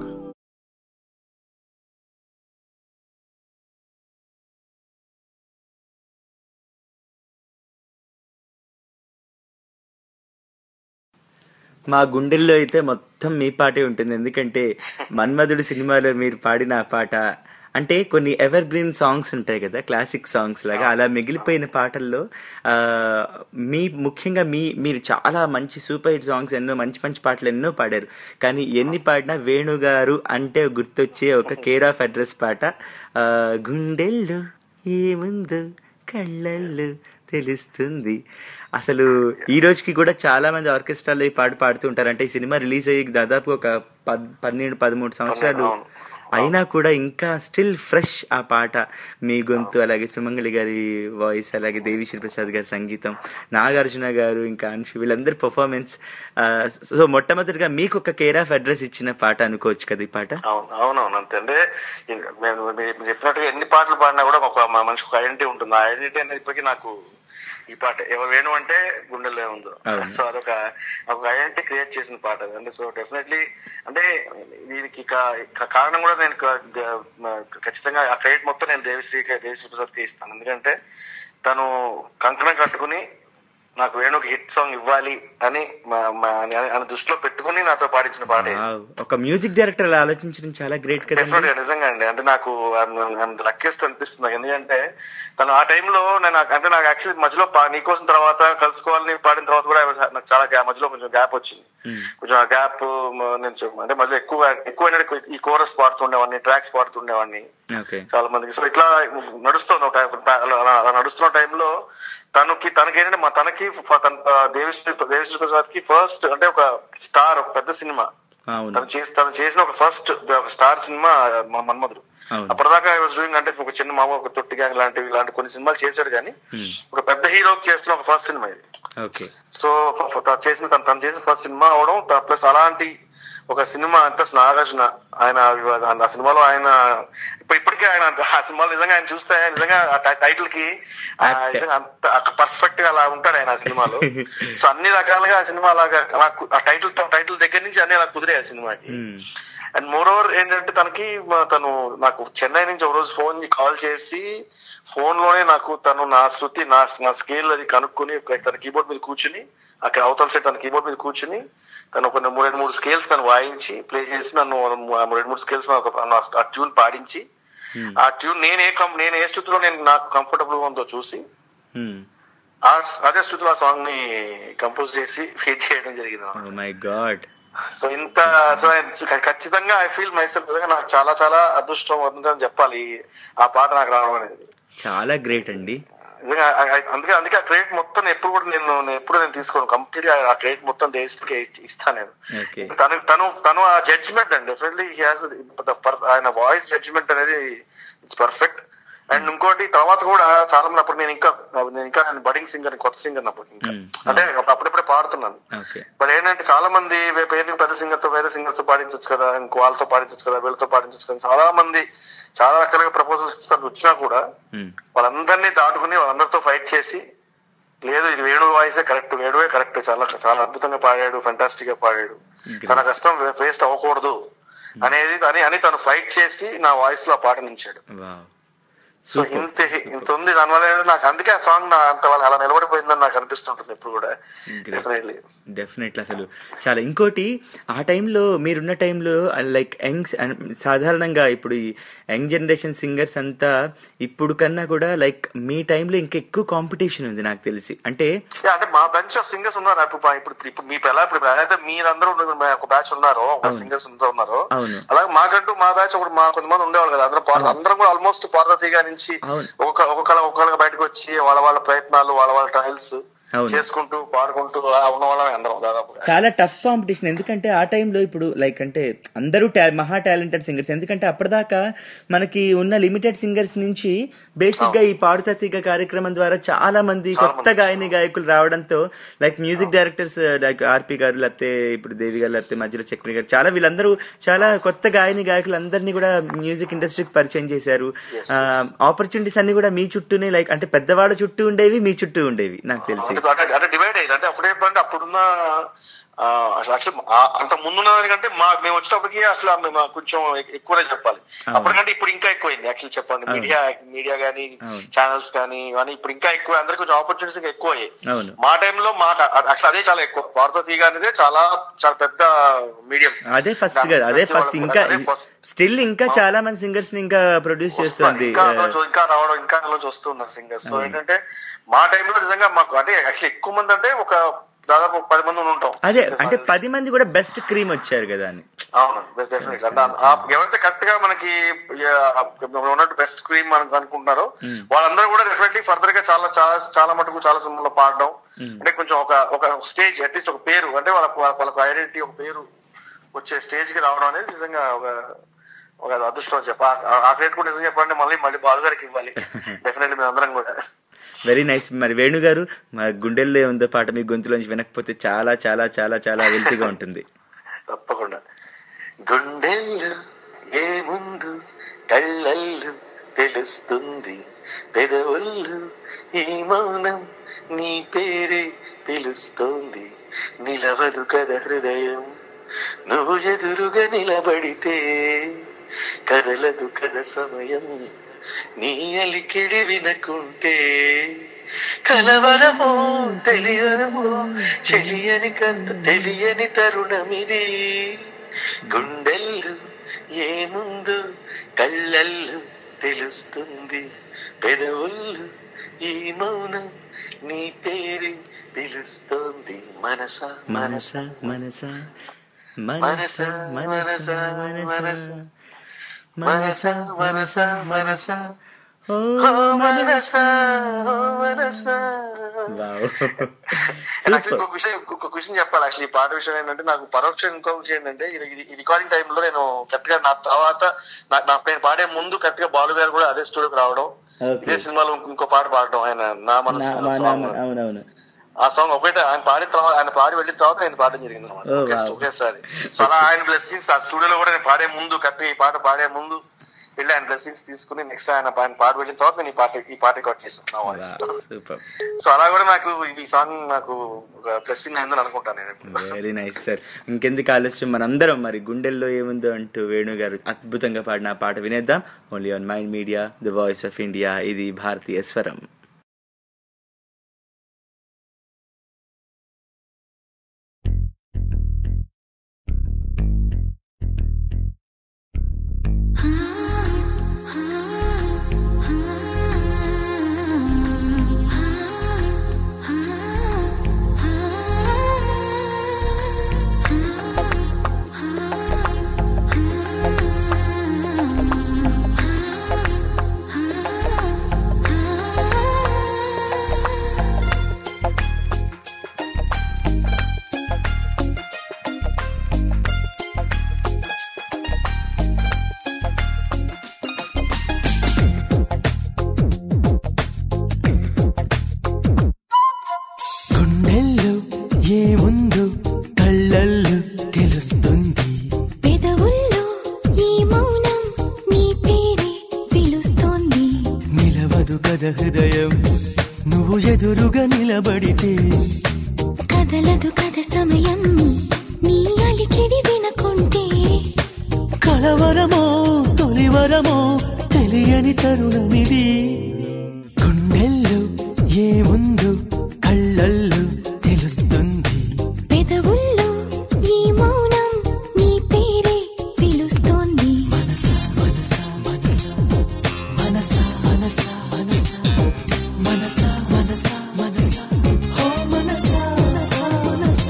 [SPEAKER 3] మా గుండెల్లో అయితే మొత్తం మీ పాటే ఉంటుంది ఎందుకంటే మన్మధుడు సినిమాలో మీరు పాడిన ఆ పాట అంటే కొన్ని ఎవర్ గ్రీన్ సాంగ్స్ ఉంటాయి కదా క్లాసిక్ సాంగ్స్ లాగా అలా మిగిలిపోయిన పాటల్లో ఆ, మీ ముఖ్యంగా మీ మీరు చాలా మంచి సూపర్ హిట్ సాంగ్స్ ఎన్నో మంచి మంచి పాటలు ఎన్నో పాడారు కానీ ఎన్ని పాడినా వేణుగారు అంటే గుర్తొచ్చే ఒక కేర్ ఆఫ్ అడ్రస్ పాట ఆ, గుండెల్లో ఏముందో కళ్ళల్లో తెలుస్తుంది అసలు ఈ రోజుకి కూడా చాలా మంది ఆర్కెస్ట్రాలో ఈ పాట పాడుతూ ఉంటారు అంటే ఈ సినిమా రిలీజ్ అయ్యి దాదాపు ఒక పద్ పన్నెండు పదమూడు సంవత్సరాలు అయినా కూడా ఇంకా స్టిల్ ఫ్రెష్ ఆ పాట మీ గొంతు అలాగే సుమంగళి గారి వాయిస్ అలాగే దేవిశ్రీ ప్రసాద్ గారి సంగీతం నాగార్జున గారు ఇంకా అనుషు వీళ్ళందరి పర్ఫార్మెన్స్ సో మొట్టమొదటిగా మీకు ఒక కేర్ ఆఫ్ అడ్రస్ ఇచ్చిన పాట అనుకోవచ్చు కదా ఈ పాట
[SPEAKER 4] అవును అవునవును అంతే అంటే ఇన్- మేము మీరు చెప్పినట్టుగా ఎన్ని పాటలు పాడినా కూడా ఒక మా మనిషికి ఒక ఐడెంటిటీ ఉంటుంది ఆ ఐడెంటిటీ అనేది ఇప్పటికీ నాకు ఈ పాట ఎవరు వేణు అంటే గుండెల్లో ఉందో
[SPEAKER 3] అవును.
[SPEAKER 4] సో అదొక ఒక ఐడెంటిటీ క్రియేట్ చేసిన పాట అది అంటే సో డెఫినెట్లీ అంటే దీనికి కా- కా- కారణం కూడా నేను క- ద- ఖచ్చితంగా ఆ క్రెడిట్ మొత్తం నేను దేవిశ్రీ దేవిశ్రీ ప్రసాద్ కి ఇస్తాను ఎందుకంటే తను కంకణం కట్టుకుని నాకు వేణుకి హిట్ సాంగ్ ఇవ్వాలి అని మా- మా- అని అని దృష్టిలో పెట్టుకుని నాతో పాడించిన పాట ఇది.
[SPEAKER 3] Wow. ఒక మ్యూజిక్ డైరెక్టర్ అలా ఆలోచించడం చాలా గ్రేట్
[SPEAKER 4] డెఫినెట్
[SPEAKER 3] కదండి
[SPEAKER 4] గా నిజంగా అండి అంటే నాకు లక్కెస్ట్ అనిపిస్తుంది నాకు ఎందుకంటే తను ఆ టైంలో నేను అంటే నాకు యాక్చువల్లీ మధ్యలో పా- నీకోసం తర్వాత కలుసుకోవాలని పాడిన తర్వాత కూడా I was- నాకు చాలా gap- మధ్యలో కొంచెం గ్యాప్ వచ్చింది కొంచెం ఆ గ్యాప్ నేను చెప్- అంటే మధ్య ఎక్కువ ఎక్కువ ఏంటంటే ఈ కోరస్ పాడుతుండేవాడిని ట్రాక్స్ పాడుతుండేవాడిని
[SPEAKER 3] ఓకే
[SPEAKER 4] చాలా మందికి సో ఇట్లా నడుస్తుంది ఒక టైం- అలా అలా- అలా నడుస్తున్న టైంలో తనకి తనకి ఏంటంటే మా తనకి ఫ- తన దేవిశ్రీ దేవిశ్రీ ప్రసాద్ కి ఫస్ట్ అంటే ఒక స్టార్ ఒక పెద్ద సినిమా
[SPEAKER 3] అవును
[SPEAKER 4] తను చేసి తను చేసిన ఒక ఫస్ట్ ఒక స్టార్ సినిమా మన మన్మధుడు
[SPEAKER 3] అవును
[SPEAKER 4] అప్పటిదాకా ఐ వాజ్ డూయింగ్ అంటే ఒక చిన్న మామ ఒక తొట్టి గ్యాంగ్ లాంటివి ఇలాంటి కొన్ని సినిమాలు చేశాడు కానీ ఒక పెద్ద హీరో చేస్తున్న ఒక ఫస్ట్ సినిమా ఇది
[SPEAKER 3] ఓకే
[SPEAKER 4] సో ఫ- ఫ- తను చేసిన తను తను చేసిన ఫస్ట్ సినిమా అవడం ప్లస్ అలాంటి ఒక సినిమా ప్లస్ నాగార్జున ఆయన ఆ సినిమాలో ఆయన ఇప్పుడు ఇప్పటికే ఆయన ఆ సినిమాలో నిజంగా ఆయన చూస్తే నిజంగా ఆ టై- టైటిల్ కి ఆ నిజంగా అంత పర్ఫెక్ట్ గా అలా ఉంటాడు ఆయన ఆ సినిమాలో సో అన్ని రకాలుగా ఆ సినిమా అలాగా అలా కు- ఆ టైటిల్ టైటిల్ దగ్గర నుంచి అన్ని అలా కుదిరే ఆ సినిమాకి అండ్ మోర్ ఓవర్ ఏంటంటే తనకి మా- తను నాకు చెన్నై నుంచి ఒక రోజు ఫోన్ కాల్ చేసి ఫోన్ లోనే నాకు తను నా శృతి నా నా స్కేల్ అది కనుక్కొని ఒక- తన కీబోర్డ్ మీద కూర్చుని అక్కడ అవతల సైడ్ తన కీబోర్డ్ మీద కూర్చుని తను ఒక మూడు రెండు మూడు స్కేల్స్ తను వాయించి ప్లే చేసి నన్ను ఆ రెండు మూడు స్కేల్స్ ఆ ట్యూన్ పాడించి ఆ ట్యూన్ నేను ఏ కం- నేను ఏ స్థితిలో నేను నాకు కంఫర్టబుల్ గా ఉందో చూసి ఆ అదే స్థితిలో ఆ సాంగ్ ని కంపోజ్ చేసి ఫీడ్ చేయడం జరిగింది
[SPEAKER 3] మై గాడ్
[SPEAKER 4] సో ఇంత సో I- ఖచ్చితంగా ఐ ఫీల్ మైసెల్ఫ్ నాకు చాలా చాలా అదృష్టం ఉందని చెప్పాలి ఆ పాట నాకు రావడం అనేది
[SPEAKER 3] చాలా గ్రేట్ అండి
[SPEAKER 4] నిజంగా I- I- అందుకే అందుకే ఆ క్రెడిట్ మొత్తం ఎప్పుడు కూడా నేను నేను ఎప్పుడు నేను తీసుకోను కంప్లీట్ గా ఆ క్రెడిట్ మొత్తం దేశకి ఇస్తాను నేను
[SPEAKER 3] ఓకే
[SPEAKER 4] తను తను తను ఆ జడ్జిమెంట్ అండి డెఫినెట్లీ హాస్ ఆయన వాయిస్ జడ్జిమెంట్ అనేది ఇట్స్ పర్ఫెక్ట్ అండ్ ఇంకోటి తర్వాత కూడా చాలా మంది అప్పుడు నేను ఇంకా నేను ఇంకా నేను బడింగ్ సింగర్ కొత్త సింగర్ అప్పుడు ఇంకా అంటే అప్పుడప్పుడే పాడుతున్నాను
[SPEAKER 3] ఓకే
[SPEAKER 4] బట్ ఏంటంటే చాలా మంది వే- పేరు పెద్ద సింగర్ తో వేరే సింగర్ తో పాడించవచ్చు కదా ఇంకో వాళ్ళతో పాడించవచ్చు కదా వీళ్ళతో పాడించవచ్చు కదా చాలా మంది చాలా రకాలుగా ప్రపోజల్స్ వచ్చినా కూడా వాళ్ళందరినీ దాటుకుని వాళ్ళందరితో ఫైట్ చేసి లేదు ఇది వేణు వాయిసే కరెక్ట్ వేణువే కరెక్ట్ చాలా చాలా అద్భుతంగా పాడాడు ఫెంటాస్టిక్ గా పాడాడు తన కష్టం వేస్ట్ అవ్వకూడదు అనేది అని అని తను ఫైట్ చేసి నా వాయిస్ లో ఆ పాట నించాడు
[SPEAKER 3] వావ్
[SPEAKER 4] సో ఇంత ఇంత ఉంది దానివల్ల ఏంటంటే నాకు అందుకే ఆ సాంగ్ నా అంత వాళ్ళ అలా నిలబడిపోయిందని నాకు అనిపిస్తుంటుంది ఎప్పుడు కూడా డెఫినెట్లీ
[SPEAKER 3] డెఫినెట్లీ అసలు చాలా ఇంకోటి ఆ టైంలో మీరున్న టైంలో లైక్ యంగ్ సాధారణంగా ఇప్పుడు ఈ యంగ్ జనరేషన్ సింగర్స్ అంతా ఇప్పుడు కన్నా కూడా లైక్ మీ టైంలో ఇంకా ఎక్కువ కాంపిటీషన్ ఉంది నాకు తెలిసి అంటే
[SPEAKER 4] యా, అంటే మా బెంచ్ ఆఫ్ సింగర్స్ ఉన్నారు ఇప్పుడు పా- ఇప్పుడు ఇప్పుడు మీ ఎలా ఇప్పుడు అయితే మీరందరూ ఉన్న- ఒక బ్యాచ్ ఉన్నారో ఒక సింగర్స్ ఉన్నారో
[SPEAKER 3] అవును
[SPEAKER 4] అలాగే మాకంటూ మా బ్యాచ్ ఒకటి మా కొంతమంది ఉండేవాళ్ళు కదా అందరూ పాడ అందరం కూడా ఆల్మోస్ట్ పాడతీగా నుంచి ఒక్కొక్క ఒక్కొక్కరు ఒక్కొక్కరుగా బయటకు వచ్చి వాళ్ళ వాళ్ళ ప్రయత్నాలు వాళ్ళ వాళ్ళ ట్రయల్స్
[SPEAKER 3] అవును.
[SPEAKER 4] చేసుకుంటూ పాడుకుంటూ అలా ఉన్న వాళ్ళమే అందరం దాదాపుగా
[SPEAKER 3] చాలా టఫ్ కాంపిటీషన్ ఎందుకంటే ఆ టైంలో ఇప్పుడు లైక్ అంటే అందరూ టా మహా టాలెంటెడ్ సింగర్స్ ఎందుకంటే అప్పటిదాకా మనకి ఉన్న లిమిటెడ్ సింగర్స్ నుంచి బేసిక్ గా ఈ పాడుతీగ కార్యక్రమం ద్వారా చాలా మంది కొత్త గాయని గాయకులు రావడంతో like music directors like RP గారు లేకపోతే ఇప్పుడు దేవి గారు లేకపోతే మధ్యలో చక్రి గారు చాలా వీళ్ళందరూ చాలా కొత్త గాయని గాయకులు అందరినీ కూడా మ్యూజిక్ ఇండస్ట్రీకి పరిచయం చేశారు ఆపర్చునిటీస్ అన్ని కూడా మీ చుట్టూనే లైక్ అంటే పెద్దవాళ్ళ చుట్టూ ఉండేవి మీ చుట్టూ ఉండేవి నాకు తెలిసి
[SPEAKER 4] అంటే అంటే డివైడ్ అయ్యింది అంటే అప్పుడే అంటే అప్పుడున్న యాక్చువల్ అంత ముందున్న దానికంటే మా మేము వచ్చినప్పటికి అసలు మేము కొంచెం ఎక్- ఎక్కువనే చెప్పాలి
[SPEAKER 3] అవును.
[SPEAKER 4] అప్పటికంటే ఇప్పుడు ఇంకా ఎక్కువైంది యాక్చువల్ చెప్పండి
[SPEAKER 3] అవును.
[SPEAKER 4] మీడియా మీడియా కానీ
[SPEAKER 3] అవును.
[SPEAKER 4] ఛానల్స్ కానీ ఇవన్నీ ఇప్పుడు ఇంకా ఎక్కువ అందరికి కొంచెం ఆపర్చునిటీస్ ఇంకా ఎక్కువ అయ్యాయి
[SPEAKER 3] అవును
[SPEAKER 4] మా టైంలో మాకు యాక్చువల్ అదే చాలా ఎక్కువ వార్తా తీగ అనేది చాలా చాలా పెద్ద మీడియం
[SPEAKER 3] అదే ఫస్ట్ కదా అదే ఫస్ట్ ఇంకా స్టిల్ ఇంకా చాలా మంది సింగర్స్ ని ఇంకా ప్రొడ్యూస్ చేస్తుంది
[SPEAKER 4] ఇంకా అందులో ఇంకా రావడం ఇంకా అందులో వస్తున్నారు సింగర్స్ సో
[SPEAKER 3] అవును.
[SPEAKER 4] ఏంటంటే మా టైంలో నిజంగా మాకు అంటే యాక్చువల్లీ ఎక్కువ మంది అంటే ఒక దాదాపు ఒక పది మంది ఉండి ఉంటాం
[SPEAKER 3] అదే అంటే పది మంది కూడా బెస్ట్ క్రీమ్ వచ్చారు కదా అని
[SPEAKER 4] అవును బెస్ట్ డెఫినెట్లీ అంటే ఆ- ఆ- ఎవరైతే కరెక్ట్ గా మనకి ఆ, ఉన్నట్టు బెస్ట్ స్క్రీన్ మనకు అనుకుంటున్నారో వాళ్ళందరూ కూడా డెఫినెట్లీ ఫర్దర్ గా చాలా చాలా చాలా మటుకు చాలా సినిమాలో పాడడం అంటే కొంచెం ఒక ఒక స్టేజ్ అట్లీస్ట్ ఒక పేరు అంటే వాళ్ళకు వాళ్ళకు ఐడెంటిటీ ఒక పేరు వచ్చే స్టేజ్ కి రావడం అనేది నిజంగా ఒక ఒక అదృష్టం అని చెప్ప ఆ- ఆ క్రెడిట్ కూడా నిజంగా చెప్పాలంటే మళ్ళీ మళ్ళీ బాలు గారికి ఇవ్వాలి డెఫినెట్లీ మేము అందరం కూడా
[SPEAKER 3] వెరీ నైస్ మరి వేణు గారు మా గుండెల్లో ఉందో పాట మీ గొంతులోంచి వినకపోతే చాలా చాలా చాలా చాలా వెల్తీగా ఉంటుంది
[SPEAKER 4] తప్పకుండా గుండెల్లో ఏముందు కళ్ళల్లో తెలుస్తుంది పెదవుళ్ళు ఈ మౌనం నీ పేరే పిలుస్తోంది నిలవదు కదా హృదయం నువ్వు ఎదురుగా నిలబడితే కదలదు కదా సమయం నీ అలికిడి వినకుంటే కలవరమో తెలియనమో చెలియని కంత తెలియని తరుణమిది గుండెల్లు ఏముందు కళ్ళల్లు తెలుస్తుంది పెదవుళ్ళు ఈ మౌనం నీ పేరు పిలుస్తోంది మనస
[SPEAKER 3] మనస మనస
[SPEAKER 4] మనస మనస మనస మనస మనస మనస
[SPEAKER 3] ఓ
[SPEAKER 4] ఓ మనస ఓ మనస
[SPEAKER 3] వావ్
[SPEAKER 4] Actually, ఇంకొక విషయం ఇంకొక విషయం చెప్పాలి యాక్చువల్లీ ఈ పాట విషయం ఏంటంటే నాకు పరోక్షం ఇంకొక విషయం ఏంటంటే ఇది- ఇది- ఈ రికార్డింగ్ టైంలో నేను కరెక్ట్ గా నా తర్వాత నా- నా నేను పాడే ముందు కరెక్ట్ గా బాలు గారు కూడా అదే స్టూడియోకి రావడం
[SPEAKER 3] Okay.
[SPEAKER 4] ఇదే సినిమాలో ఇంకో- ఇంకో పాట పాడడం ఆయన నా మనసు
[SPEAKER 3] నా-
[SPEAKER 4] అనే
[SPEAKER 3] మా-
[SPEAKER 4] song.
[SPEAKER 3] నా- అవునవును
[SPEAKER 4] ఆ సాంగ్ ఒకటే ఆయన పాడిన తర్వాత ఆయన పాడి వెళ్ళిన తర్వాత నేను పాడడం జరిగింది అనమాట
[SPEAKER 3] Oh,
[SPEAKER 4] ఒకే-
[SPEAKER 3] wow.
[SPEAKER 4] ఒకేసారి సో అలా ఆయన బ్లెస్సింగ్స్ ఆ స్టూడియోలో కూడా నేను పాడే ముందు కరెక్ట్ ఈ పాట పాడే ముందు వెళ్ళి ఆయన బ్లెస్సింగ్స్ తీసుకుని నెక్స్ట్ ఆయన ఆయన పాడి వెళ్ళిన తర్వాత నేను ఈ పాట ఈ పాట రికార్డ్ చేశాను నా వాయిస్
[SPEAKER 3] సూపర్
[SPEAKER 4] సో అలా కూడా నాకు ఈ సాంగ్ నాకు ఒక బ్లెస్సింగ్ అయిందని అనుకుంటాను నేను ఎప్పుడు.
[SPEAKER 3] వెరీ నైస్ సార్ ఇంకెందుకు ఆలస్యం మనందరం మరి గుండెల్లో ఏముందో అంటూ వేణు గారు అద్భుతంగా పాడిన ఆ పాట వినేద్దాం only on Mind Media the voice of India ఇది భారతీయ స్వరం
[SPEAKER 6] గుండెల్లో ఏముందో కళ్ళల్లో తెలుస్తుంది
[SPEAKER 13] పెదవుల్లో ఈ మౌనం నీ పేరే పిలుస్తోంది
[SPEAKER 6] నిలవదు కద హృదయం నువ్వు ఎదురుగా నిలబడితే
[SPEAKER 13] కదలదు కథ సమయం నీ అలికిడి వినకుంటే
[SPEAKER 6] కలవరమో తొలివరమో తెలియని తరుణమిది గుండెల్లో ఏముందో కళ్ళల్లో తెలుస్తుంది
[SPEAKER 13] పెదవుల్లో ఈ మౌనం నీ పేరే పిలుస్తోంది
[SPEAKER 6] మనస మనస మనస మనస మనస మనస మనస మనస మనస ఓ మనస మనస మనస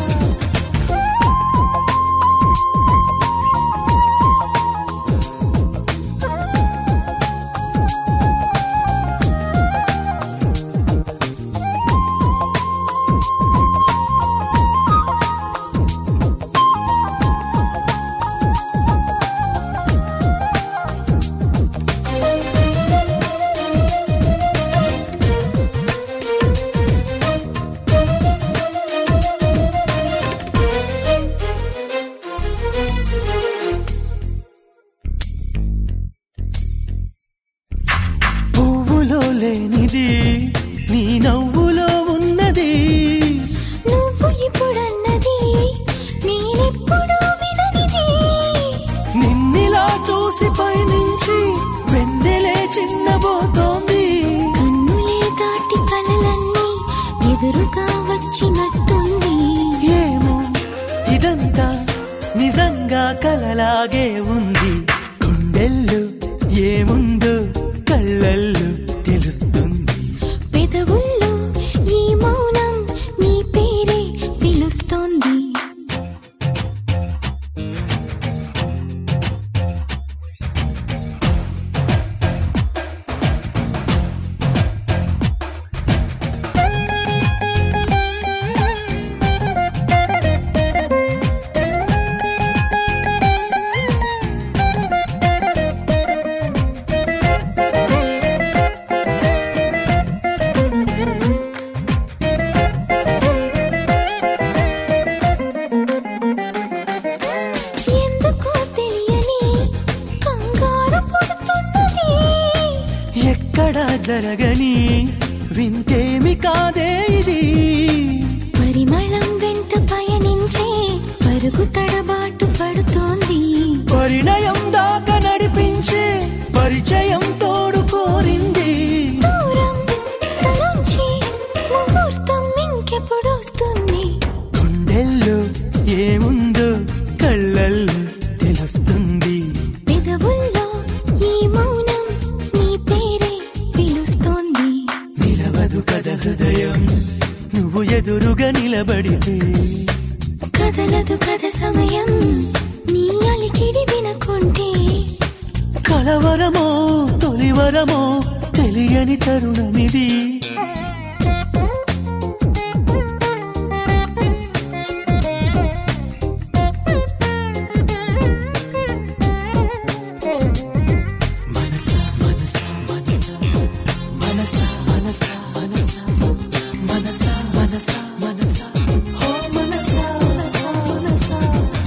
[SPEAKER 13] ఎదురుగా వచ్చినట్టుంది
[SPEAKER 6] ఏమో ఇదంతా నిజంగా కలలాగే ఉంది గుండెల్లో ఏముందో కళ్ళల్లో తెలుస్తుంది
[SPEAKER 13] పెదవుల్లో ఈ మౌనం నీ పేరే పిలుస్తోంది ఎందుకో తెలియని కంగారు పుడుతున్నది
[SPEAKER 6] ఎక్కడా జరగని వింతేమి కాదే ఇది
[SPEAKER 13] పరిమళం వెంట పయనించే పరుగు తడబాటు పడుతోంది
[SPEAKER 6] పరిణయం దాకా నడిపించే పరిచయం తోడు కోరింది
[SPEAKER 13] దూరం తలొంచి ముహూర్తం ఇంకెప్పుడు వస్తుంది
[SPEAKER 6] గుండెల్లో ఏముందో కళ్ళల్లో తెలుస్తుంది
[SPEAKER 13] పెదవుల్లో ఈ మౌనం నీ పేరే పిలుస్తోంది
[SPEAKER 6] నిలవదు కథ హృదయం నువ్వు ఎదురుగా నిలబడితే
[SPEAKER 13] కదలదు కథ సమయం నీ అలికిడి వినకుంటే
[SPEAKER 6] కలవరమో తొలివరమో తెలియని తరుణమిది మనసా మనసా మనసా మనసా మనసా మనసా మనసా మనసా మనసా ఓ మనసా మనసా మనసా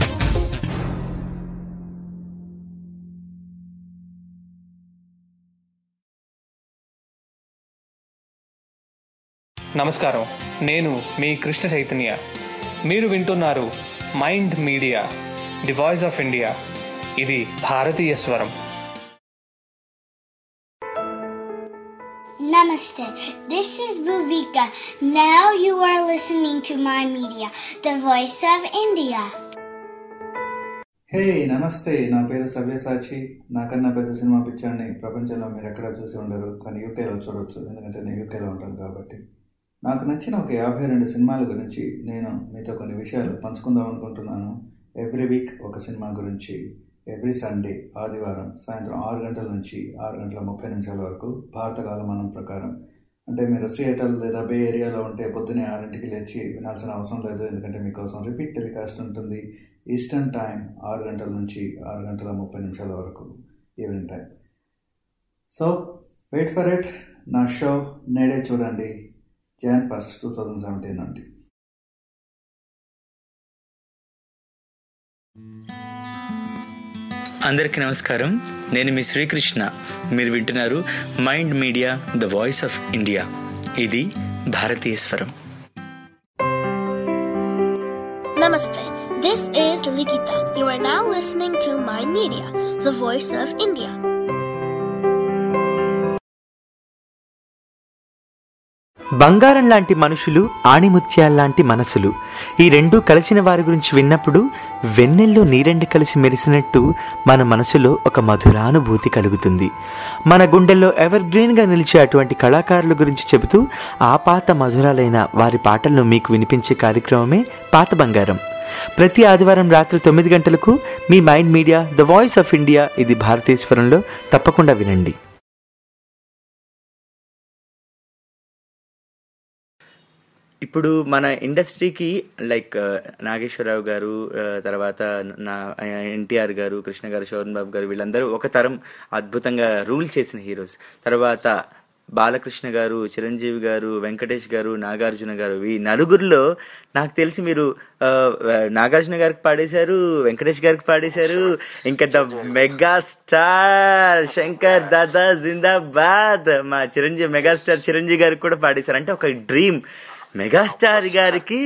[SPEAKER 17] నమస్కారం నేను మీ కృష్ణ చైతన్య మీరు వింటున్నారు Mind Media the voice of India ఇది భారతీయ స్వరం
[SPEAKER 8] Namaste. This is Bhuvika. Now you are listening to my media, the voice of India.
[SPEAKER 18] హే నమస్తే నా పేరు సవ్యసాచి నాకన్నా పెద్ద సినిమా పిక్చర్ని ప్రపంచంలో మీరు ఎక్కడా చూసి ఉండరు కానీ యూకేలో చూడొచ్చు ఎందుకంటే నేను యూకేలో ఉంటాను కాబట్టి నాకు నచ్చిన ఒక యాభై రెండు సినిమాల గురించి నేను మీతో కొన్ని విషయాలు పంచుకుందాం అనుకుంటున్నాను ఎవ్రీ వీక్ ఒక సినిమా గురించి ఎవ్రీ సండే ఆదివారం సాయంత్రం ఆరు గంటల నుంచి ఆరు గంటల ముప్పై నిమిషాల వరకు భారత కాలమానం ప్రకారం అంటే మీరు సియేటర్ లేదా బే ఏరియాలో ఉంటే పొద్దునే ఆరింటికి లేచి వినాల్సిన అవసరం లేదు ఎందుకంటే మీకోసం రిపీట్ టెలికాస్ట్ ఉంటుంది ఈస్టర్న్ టైం ఆరు గంటల నుంచి ఆరు గంటల ముప్పై నిమిషాల వరకు evening time so wait for it నా షో నేడే చూడండి Jan first two thousand seventeen నుండి
[SPEAKER 3] అందరికీ నమస్కారం నేను మీ శ్రీకృష్ణ మీరు వింటున్నారు Mind media the voice of India ఇది భారతీయ స్వరం
[SPEAKER 19] Namaste. This is Likita. You are now listening to My Media, the voice of India.
[SPEAKER 3] బంగారం లాంటి మనుషులు ఆణిముత్యాల్లాంటి మనసులు ఈ రెండూ కలిసిన వారి గురించి విన్నప్పుడు వెన్నెల్లో నీరెండు కలిసి మెరిసినట్టు మన మనసులో ఒక మధురానుభూతి కలుగుతుంది మన గుండెల్లో ఎవర్ గ్రీన్గా నిలిచే అటువంటి కళాకారుల గురించి చెబుతూ ఆ పాత మధురాలైన వారి పాటలను మీకు వినిపించే కార్యక్రమమే పాత బంగారం ప్రతి ఆదివారం రాత్రి తొమ్మిది గంటలకు మీ Mind media the voice of India ఇది భారతీశ్వరంలో తప్పకుండా వినండి ఇప్పుడు మన ఇండస్ట్రీకి లైక్ నాగేశ్వరరావు గారు ఆ, తర్వాత నా ఎన్టీఆర్ గారు కృష్ణ గారు శోభన్ బాబు గారు వీళ్ళందరూ ఒక తరం అద్భుతంగా రూల్ చేసిన హీరోస్ తర్వాత బాలకృష్ణ గారు చిరంజీవి గారు వెంకటేష్ గారు నాగార్జున గారు ఈ నలుగురిలో నాకు తెలిసి మీరు ఆ, నాగార్జున గారికి పాడేశారు వెంకటేష్ గారికి పాడేశారు ఇంకా the mega star Shankar Dada Zindabad మా చిరంజీవి మెగాస్టార్ చిరంజీవి గారికి కూడా పాడేశారు అంటే ఒక డ్రీమ్ మెగాస్టార్ గారికి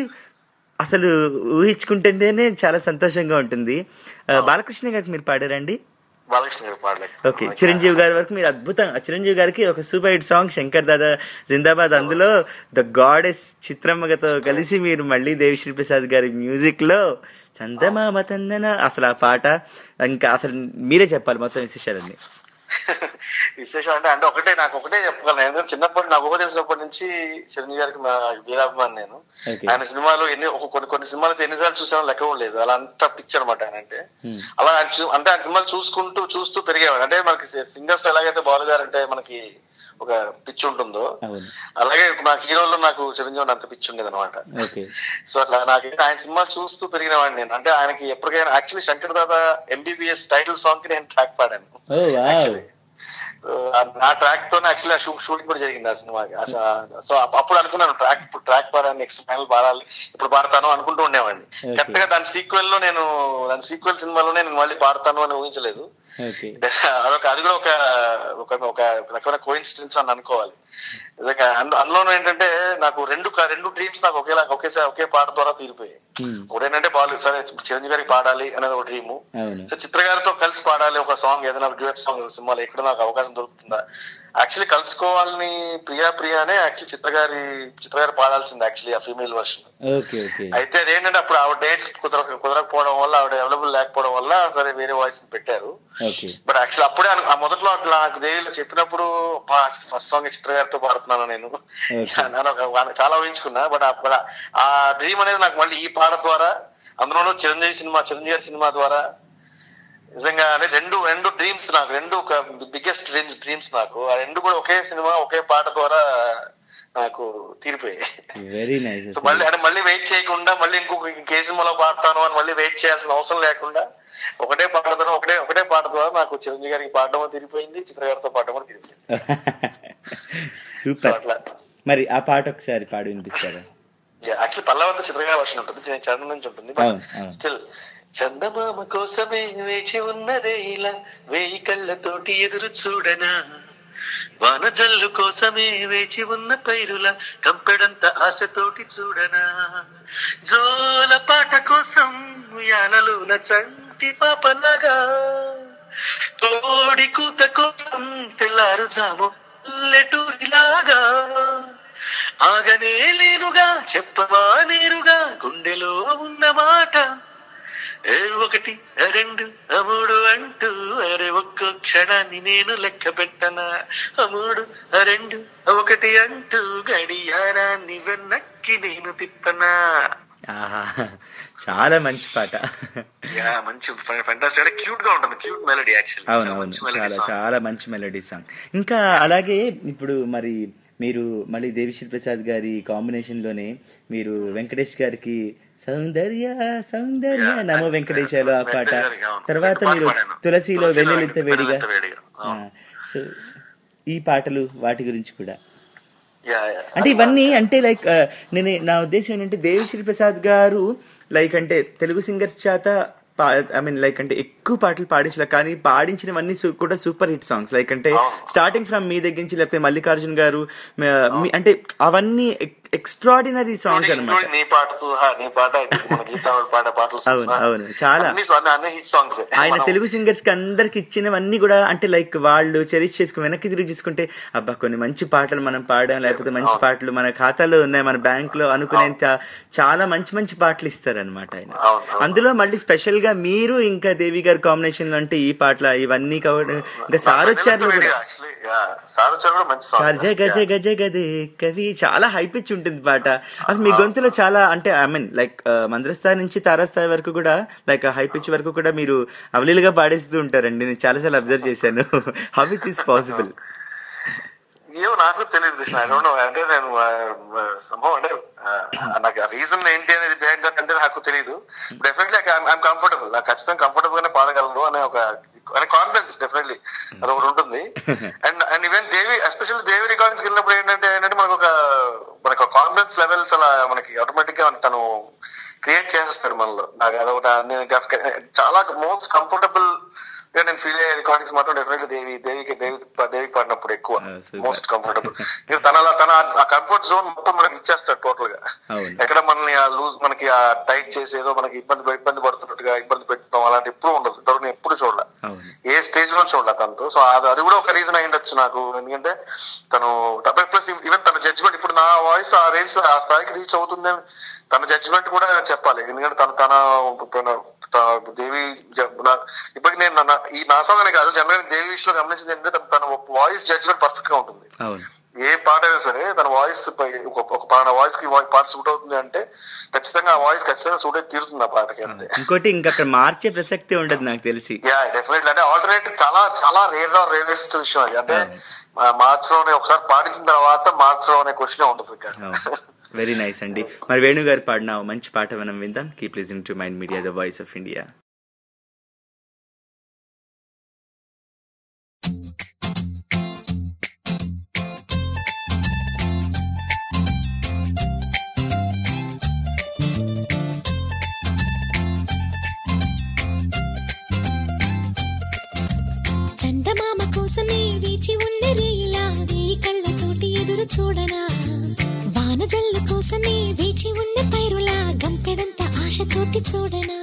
[SPEAKER 3] అసలు ఊహించుకుంటుంటేనే చాలా సంతోషంగా ఉంటుంది ఆ, బాలకృష్ణ గారికి మీరు పాడారండి
[SPEAKER 4] బాలకృష్ణ గారు పాడలేదు
[SPEAKER 3] ఓకే చిరంజీవి గారి వరకు మీరు అద్భుతం చిరంజీవి గారికి ఒక super hit song Shankar Dada Zindabad అందులో ద గాడెస్ చిత్రమ్మగతో కలిసి మీరు మళ్ళీ దేవిశ్రీ ప్రసాద్ గారి మ్యూజిక్ లో చందమామ తందన అసలు ఆ పాట ఇంకా అసలు మీరే చెప్పాలి మొత్తం విశేషాలన్నీ
[SPEAKER 4] విశేషం అంటే అంటే ఒకటే నాకు ఒకటే చెప్పగలను ఎందుకంటే చిన్నప్పటి నాకు ఊహ తెలిసినప్పటి నుంచి చిరంజీవి గారికి మా వీరాభిమాని నేను
[SPEAKER 3] Okay.
[SPEAKER 4] ఆయన సినిమాలు ఎన్ని ఒక కొన్ని కొన్ని సినిమాలు అయితే ఎన్నిసార్లు చూసానో లెక్క కూడా లేదు అలా అంత పిక్చర్ అనమాట ఆయన అంటే అలా ఆయన చూ- అంటే ఆ సినిమాలు చూసుకుంటూ చూస్తూ పెరిగేవాడు అంటే మనకి సింగర్స్ ఎలాగైతే బాలు గారు అంటే మనకి ఒక పిచ్చి ఉంటుందో
[SPEAKER 3] అవును
[SPEAKER 4] అలాగే నాకు హీరోలో నాకు చిరంజీవి అంత పిచ్చి ఉండేది అనమాట
[SPEAKER 3] ఓకే
[SPEAKER 4] సో అట్లా నాకు ఆయన సినిమాలు చూస్తూ పెరిగిన వాడిని నేను అంటే ఆయనకి ఎప్పటికైనా actually Shankar Dada MBBS title song కి నేను ట్రాక్ పాడాను
[SPEAKER 3] ఓ వావ్
[SPEAKER 4] ఆ ట్రాక్ తోనే యాక్చువల్లీ ఆ షూటింగ్ కూడా జరిగింది ఆ సినిమాకి సో అప్పుడు అనుకున్నాను ట్రాక్ ఇప్పుడు ట్రాక్ పాడాలి నెక్స్ట్ ఫైనల్ పాడాలి ఇప్పుడు పాడతాను అనుకుంటూ ఉండేవాడిని
[SPEAKER 3] Okay.
[SPEAKER 4] కరెక్ట్ గా దాని సీక్వెల్ లో నేను దాని సీక్వెల్ సినిమాలో నేను మళ్ళీ పాడతాను అని ఊహించలేదు
[SPEAKER 3] ఓకే
[SPEAKER 4] అదొక అది కూడా ఒక ఒక ఒక రకమైన కోయిన్సిడెన్స్ అని అనుకోవాలి నిజంగా అందు- అందులోనూ ఏంటంటే నాకు రెండు క- రెండు డ్రీమ్స్ నాకు ఒకేలా ఒకేసారి ఒకే పాట ద్వారా తీరిపోయాయి ఒకటి ఏంటంటే బాలు సరే చిరంజీవి గారికి పాడాలి అనేది ఒక డ్రీము
[SPEAKER 3] అవును
[SPEAKER 4] సో చిత్ర గారితో కలిసి పాడాలి ఒక సాంగ్ ఏదైనా డ్యూయట్ సాంగ్ సినిమాలో ఎక్కడ నాకు అవకాశం దొరుకుతుందా యాక్చువల్లీ కలుసుకోవాలని ప్రియా ప్రియానే యాక్చువల్లీ చిత్ర గారి చిత్ర గారు పాడాల్సింది యాక్చువల్లీ ఆ ఫీమేల్ వర్షన్
[SPEAKER 3] ఓకే ఓకే
[SPEAKER 4] అయితే అదేంటంటే అప్పుడు ఆవిడ డేట్స్ కుదరక కుదరకపోవడం వల్ల ఆవిడ అవైలబుల్ లేకపోవడం వల్ల సరే వేరే వాయిస్ పెట్టారు
[SPEAKER 3] ఓకే
[SPEAKER 4] బట్ యాక్చువల్ అప్పుడే అను- ఆ మొదట్లో అట్లా నాకు దేవిలో చెప్పినప్పుడు ఫస్ట్ సాంగ్ చిత్ర గారితో పాడుతున్నాను నేను నేను ఒక- చాలా ఊహించుకున్నా బట్ అప్పుడు ఆ డ్రీమ్ అనేది నాకు మళ్ళీ ఈ పాట ద్వారా అందులోనూ చిరంజీవి సినిమా చిరంజీవి గారి సినిమా ద్వారా నిజంగా అంటే రెండు రెండు డ్రీమ్స్ నాకు రెండు ఒక బిగ్గెస్ట్ డ్రీమ్స్ డ్రీమ్స్ నాకు ఆ రెండు కూడా ఒకే సినిమా ఒకే పాట ద్వారా నాకు తీరిపోయాయి
[SPEAKER 3] వెరీ నైస్
[SPEAKER 4] సో మళ్ళీ అంటే మళ్ళీ వెయిట్ చేయకుండా మళ్ళీ ఇంకొక ఇంకే సినిమాలో పాడతాను అని మళ్ళీ వెయిట్ చేయాల్సిన అవసరం లేకుండా ఒకటే పాటతో ఒకటే ఒకటే పాట ద్వారా నాకు చిరంజీవి గారికి పాడడం తిరిగిపోయింది చిత్ర గారితో పాడడం కూడా తిరిగిపోయింది
[SPEAKER 3] సూపర్
[SPEAKER 4] అట్లా.
[SPEAKER 3] మరి ఆ పాట ఒకసారి పాడి వినిపిస్తారా
[SPEAKER 4] యాక్చువల్లీ పల్లవంత చిత్ర గారి వర్షన్ ఉంటుంది చిన్న చరణం నుంచి ఉంటుంది
[SPEAKER 3] అవును, అవును.
[SPEAKER 4] స్టిల్ చందమామ కోసమే వేచి ఉన్నదే ఇలా వేయి కళ్ళతోటి ఎదురు చూడనా వానజల్లు కోసమే వేచి ఉన్న పైరుల కంపెడంత ఆశతోటి చూడనా జోల పాట కోసం యానలోన చంటి పాపలాగా కోడి కూత కోసం తెల్లారు జాము లెటూరిలాగా ఆగనే లేనుగా చెప్పవా నేరుగా గుండెలో ఉన్న మాట ఏ ఒకటి ఆ రెండు ఆ మూడు అంటూ అరే ఒక్కో క్షణాన్ని నేను లెక్క పెట్టనా ఆ మూడు ఆ రెండు ఆ ఒకటి అంటూ గడియారాన్ని వెన్నక్కి నేను తిప్పనా
[SPEAKER 3] ఆహా చాలా మంచి పాట
[SPEAKER 4] యా మంచి ఫెంటాస్టిక్ అంటే క్యూట్ గా ఉంటుంది క్యూట్ మెలడీ యాక్చువల్లీ
[SPEAKER 3] అవును అవును చాలా చాలా మంచి మెలడీ సాంగ్ ఇంకా అలాగే ఇప్పుడు మరి మీరు మళ్ళీ దేవిశ్రీ ప్రసాద్ గారి కాంబినేషన్ లోనే మీరు వెంకటేష్ గారికి సౌందర్య సౌందర్య నమో వెంకటేశాలు ఆ పాట తర్వాత మీరు తులసిలో వెన్నెలింత వేడిగా సో ఈ పాటలు వాటి గురించి కూడా
[SPEAKER 4] యా యా
[SPEAKER 3] అంటే ఇవన్నీ అంటే లైక్ నేను నా ఉద్దేశం ఏంటంటే దేవిశ్రీ ప్రసాద్ గారు లైక్ అంటే తెలుగు సింగర్స్ చేత ఐ మీన్ లైక్ అంటే ఎక్కువ పాటలు పాడించలే కానీ పాడించినవన్నీ su- కూడా సూపర్ హిట్ సాంగ్స్ లైక్ అంటే స్టార్టింగ్ ఫ్రమ్ మీ దగ్గర నుంచి లేకపోతే మల్లికార్జున్ గారు మ- మీ- అంటే అవన్నీ ఎక్స్ట్రాడినరీ సాంగ్స్ అనమాట
[SPEAKER 4] Including నీ పాటతో హా, నీ పాట ఇప్పుడు మన గీతా పాట పాటలు
[SPEAKER 3] అవును అవును చాలా
[SPEAKER 4] అన్ని అన్ని- అన్ని హిట్ సాంగ్స్
[SPEAKER 3] ఆయన తెలుగు సింగర్స్ కి అందరికి ఇచ్చినవన్నీ కూడా అంటే లైక్ వాళ్ళు చెరిష్ చేసుకుని వెనక్కి తిరిగి చూసుకుంటే అబ్బా కొన్ని మంచి పాటలు మనం పాడాం లేకపోతే మంచి పాటలు మన ఖాతాలో ఉన్నాయి మన బ్యాంక్ లో అనుకునేంత చాలా మంచి మంచి పాటలు ఇస్తారనమాట ఆయన అందులో మళ్ళీ స్పెషల్ గా మీరు ఇంకా దేవి గారి కాంబినేషన్ లో అంటే ఈ పాటలు ఇవన్నీ కావడం ఇంకా సారొచ్చారు కూడా
[SPEAKER 4] యాక్చువల్లీ సార్ వచ్చారు కూడా మంచి
[SPEAKER 3] సార్
[SPEAKER 4] సాంగ్
[SPEAKER 3] జగ జగ జగదే కవి చాలా హైపిచ్ ఉంటుంది పాట అసలు మీ గొంతులో చాలా అంటే ఐ మీన్ లైక్ మంద్రస్థాయి నుంచి తారాస్థాయి వరకు కూడా లైక్ హై పిచ్ వరకు కూడా మీరు అవలీలుగా పాడేస్తూ ఉంటారండి నేను చాలాసార్లు అబ్జర్వ్ చేశాను హౌ ఇట్ ఈస్ పాసిబుల్
[SPEAKER 4] ఏమో నాకు తెలియదు కృష్ణ ఐ డోంట్ నో అంటే నేను ఆ, ఆ, సంభవం అంటే ఆ, నాకు రీజన్ ఏంటి అనేది బిహైండ్ దట్ అంటే నాకు తెలియదు డెఫినెట్లీ ఐఎమ్ కంఫర్టబుల్ నాకు ఖచ్చితంగా కంఫర్టబుల్ గానే పాడగలను అనే ఒక అనే కాన్ఫిడెన్స్ డెఫినెట్లీ అది ఒకటి ఉంటుంది and and even Devi especially Devi recordings వెళ్ళినప్పుడు ఏంటంటే ఏంటంటే మనకు ఒక మనకు కాన్ఫిడెన్స్ లెవెల్స్ అలా మనకి ఆటోమేటిక్ గా తను క్రియేట్ చేసేస్తాడు మనలో నాకు అదొకటి నేను గఫ్- చాలా మోస్ట్ కంఫర్టబుల్ ఇక నేను ఫీల్ అయ్యే రికార్డింగ్స్ మాత్రం డెఫినెట్లీ దేవి దేవికి దేవి దేవికి పాడినప్పుడు ఎక్కువ మోస్ట్ కంఫర్టబుల్ ఇక తన తన ఆ కంఫర్ట్ జోన్ మొత్తం మనకి ఇచ్చేస్తాడు టోటల్ గా
[SPEAKER 3] అవును
[SPEAKER 4] ఎక్కడ మనల్ని ఆ లూజ్ మనకి ఆ టైట్ చేసి ఏదో మనకి ఇబ్బంది పె- ఇబ్బంది పడుతున్నట్టుగా ఇబ్బంది పెట్టడం అలాంటి ఎప్పుడు ఉండదు ఇంతవరకు నేను ఎప్పుడు చూడలే
[SPEAKER 3] అవును
[SPEAKER 4] ఏ స్టేజ్ లో చూడలే తనతో సో అది అది కూడా ఒక రీజన్ అయి ఉండొచ్చు నాకు ఎందుకంటే తను ప్లస్ ఈవెన్ తన జడ్జిమెంట్ ఇప్పుడు నా వాయిస్ ఆ రేంజ్ ఆ స్థాయికి రీచ్ అవుతుంది తన జడ్జిమెంట్ కూడా చెప్పాలి ఎందుకంటే తన తన తన- తన దేవి జ- నా- ఇప్పటికి నేను నా- ఈ నా సాంగ్ అనే కాదు జనరల్ దేవి విషయంలో గమనించింది ఏంటంటే తన- తన వాయిస్ జడ్జిమెంట్ పర్ఫెక్ట్ గా ఉంటుంది
[SPEAKER 3] అవును
[SPEAKER 4] ఏ పాట అయినా సరే తన వాయిస్ ఒక ఒక పాట వాయిస్ కి పాట సూట్ అవుతుంది అంటే ఖచ్చితంగా ఆ వాయిస్ ఖచ్చితంగా సూట్ అయితే తీరుతుంది ఆ పాటకి అంతే
[SPEAKER 3] ఇంకోటి ఇంకా అక్కడ మార్చే ప్రసక్తి ఉండదు నాకు తెలిసి
[SPEAKER 4] యా డెఫినెట్లీ అంటే ఆల్టర్నేట్ చాలా చాలా రేర్ రేరెస్ట్ విషయం అది అంటే మార్చడం ఒకసారి పాడించిన తర్వాత మార్చడం అనే క్వశ్చన్ ఉంటుంది ఇంకా
[SPEAKER 3] వెరీ నైస్ అండి మరి వేణు గారు పాడిన ఓ మంచి పాట మనం విందాం keep listening to mind media the voice of India
[SPEAKER 13] చందమామ కోసమే వేచి ఉన్న రేయిలా వేయి కళ్ళతోటి ఎదురు చూడనా వానజల్ల కోసమే వేచి ఉన్న పైరులా గంపెడంత ఆశతోటి చూడనా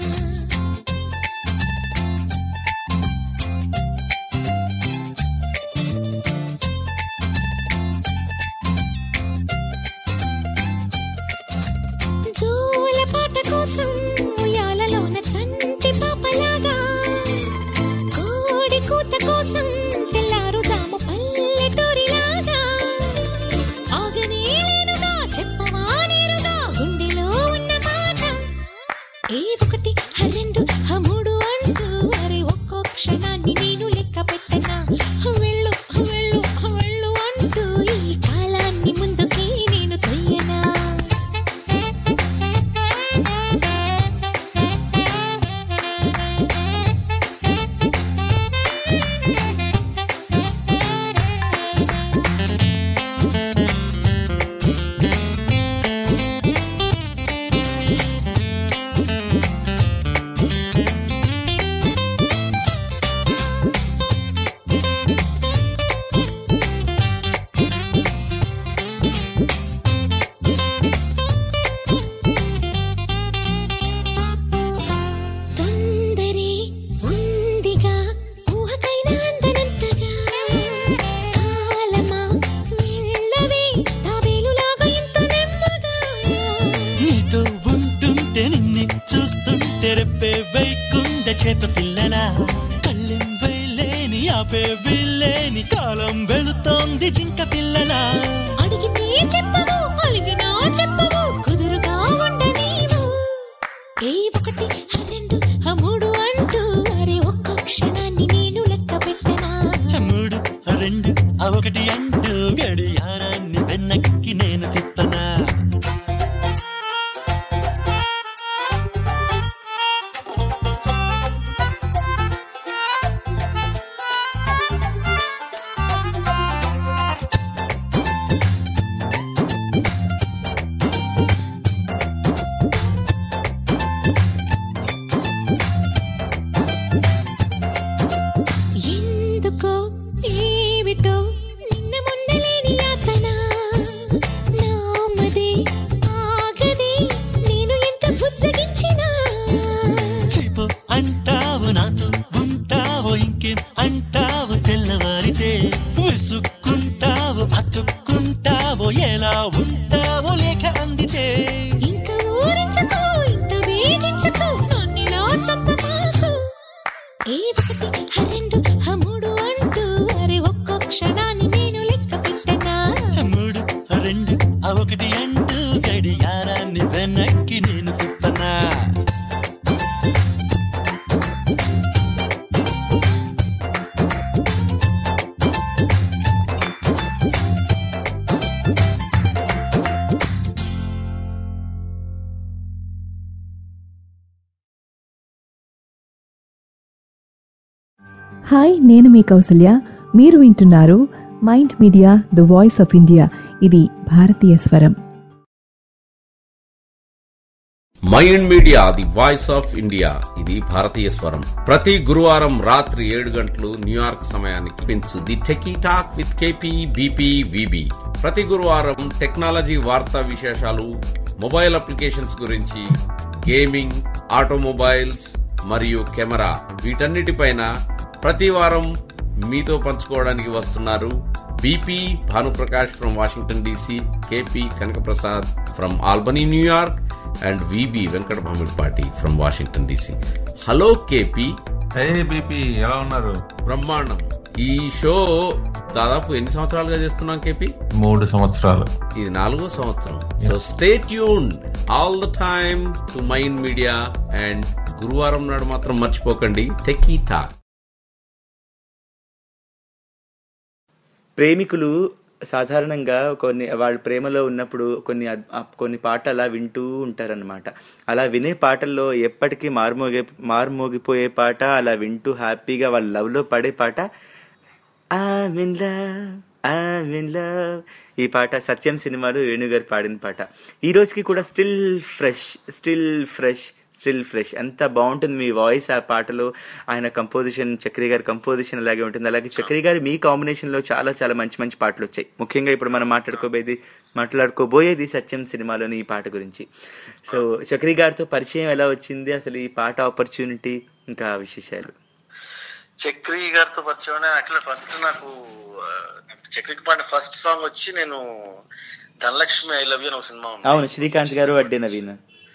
[SPEAKER 13] జోల పాట కోసం ఉయ్యాలలోన చంటి పాపలాగా కోడి కూత కోసం తెల్లారు జాము పల్లెటూరిలాగా ఆగనే లేనుగా చెప్పవా నేరుగా గుండెలో ఉన్న మాట ఏ ఒకటి హ రెండు హ మూడు అంటూ అరే ఒక్కో క్షణాన్ని నేను లెక్క పెట్టనా వెళ్ళు వెళ్ళు వెళ్ళు అంటూ ఈ కాలాన్ని ముందుకి నేను తొయ్యనా తొందరే ఉందిగా ఊహకైనా అందనంతగా కాలమా వెళ్ళవే తాబేలులాగా ఇంత నెమ్మగా
[SPEAKER 6] నీతో ఉంటుంటే నిన్నే చూస్తుంటే రెప్పే వైకుండ చేత పిల్లల కళ్ళెం వేలేని ఆపే బిల్లేని కాలం వెళుతోంది జింక పిల్లల
[SPEAKER 13] అడిగితే చెప్పవు అలిగినా చెప్పవు కుదురుగా ఉండనీవు ఏ ఒకటి ఆ రెండు ఆ మూడు అంటూ అరే ఒక్క క్షణాన్ని నేను లెక్క పెట్టనా
[SPEAKER 6] మూడు రెండు ఆ ఒకటి అంటూ గడియారాన్ని వెన్నక్కి నేను తిప్పనా
[SPEAKER 13] ఎందుకో ఏమిటో నిన్న మొన్న లేని యాతన నామదే ఆగదే నేను ఎంత బుజ్జగించినా
[SPEAKER 6] చీపు అంటావు నాతో ఉంటావు ఇంకేం అంటావు తెల్లవారితే విసుక్కుంటావు అతుక్కుంటావు ఎలా ఉంటావో లేక అందితే
[SPEAKER 13] ఇంకా ఊరించకు ఇంత వేగించకు నన్నిలా చెప్పమాకు ఏ ఒకటి ఆ రెండు ఆ మూడు అంటూ అరే ఒక్కో క్షణాన్ని నేను లెక్క పెట్టనా
[SPEAKER 6] మూడు రెండు ఆ ఒకటి అంటూ గడియారాన్ని వెనక్కి నేను తిప్పనా
[SPEAKER 20] హాయ్ నేను మీ కౌసల్య మీరు వింటున్నారు Mind media the voice of India ఇది భారతీయ స్వరం
[SPEAKER 15] Mind Media the voice of India ఇది భారతీయ స్వరం ప్రతి గురువారం రాత్రి ఏడు గంటలు న్యూయార్క్ సమయానికి పెంచు the techie talk with KP BP VB ప్రతి గురువారం టెక్నాలజీ వార్తా విశేషాలు మొబైల్ అప్లికేషన్స్ గురించి గేమింగ్ ఆటోమొబైల్స్ మరియు కెమెరా వీటన్నిటిపైన ప్రతి వారం మీతో పంచుకోవడానికి వస్తున్నారు BP Bhanuprakash from Washington DC KP Kanakaprasad from Albany New York and VB Venkata Bhamidipati from Washington DC hello KP
[SPEAKER 16] hey BP ఎలా ఉన్నారు
[SPEAKER 15] బ్రహ్మాండం ఈ షో దాదాపు ఎన్ని సంవత్సరాలుగా చేస్తున్నాం కేపీ
[SPEAKER 16] మూడు సంవత్సరాలు
[SPEAKER 15] ఇది నాలుగో సంవత్సరం so stay tune all the time to mind Media and గురువారం నాడు మాత్రం మర్చిపోకండి టెకీ టాక్
[SPEAKER 3] ప్రేమికులు సాధారణంగా కొన్ని వాళ్ళ ప్రేమలో ఉన్నప్పుడు కొన్ని అద్- ఆ కొన్ని పాటలు అలా వింటూ ఉంటారనమాట అలా వినే పాటల్లో ఎప్పటికీ మారుమోగే మారుమోగిపోయే పాట అలా వింటూ హ్యాపీగా వాళ్ళ లవ్లో పడే పాట I'm in love I'm in love ఈ పాట సత్యం సినిమాలో వేణుగారు పాడిన పాట ఈ రోజుకి కూడా still fresh still fresh still fresh ఎంత బాగుంటుంది మీ వాయిస్ ఆ పాటలో ఆయన కంపోజిషన్ చక్రి గారి కంపోజిషన్ అలాగే ఉంటుంది అలాగే చక్రి గారి మీ కాంబినేషన్లో చాలా చాలా మంచి మంచి పాటలు వచ్చాయి ముఖ్యంగా ఇప్పుడు మనం మాట్లాడుకోబోయేది మాట్లాడుకోబోయేది సత్యం సినిమాలోని ఈ పాట గురించి సో చక్రి గారితో పరిచయం ఎలా వచ్చింది అసలు ఈ పాట ఆపర్చునిటీ ఇంకా విశేషాలు
[SPEAKER 4] చక్రి గారితో పరిచయం యాక్చువల్లీ ఫస్ట్ నాకు ఆ, చక్రికి పాడిన ఫస్ట్ సాంగ్ వచ్చి నేను ధనలక్ష్మి ఐ లవ్ యూ అని ఒక సినిమా ఉంది
[SPEAKER 3] అవును శ్రీకాంత్ గారు అడ్డే నవీన్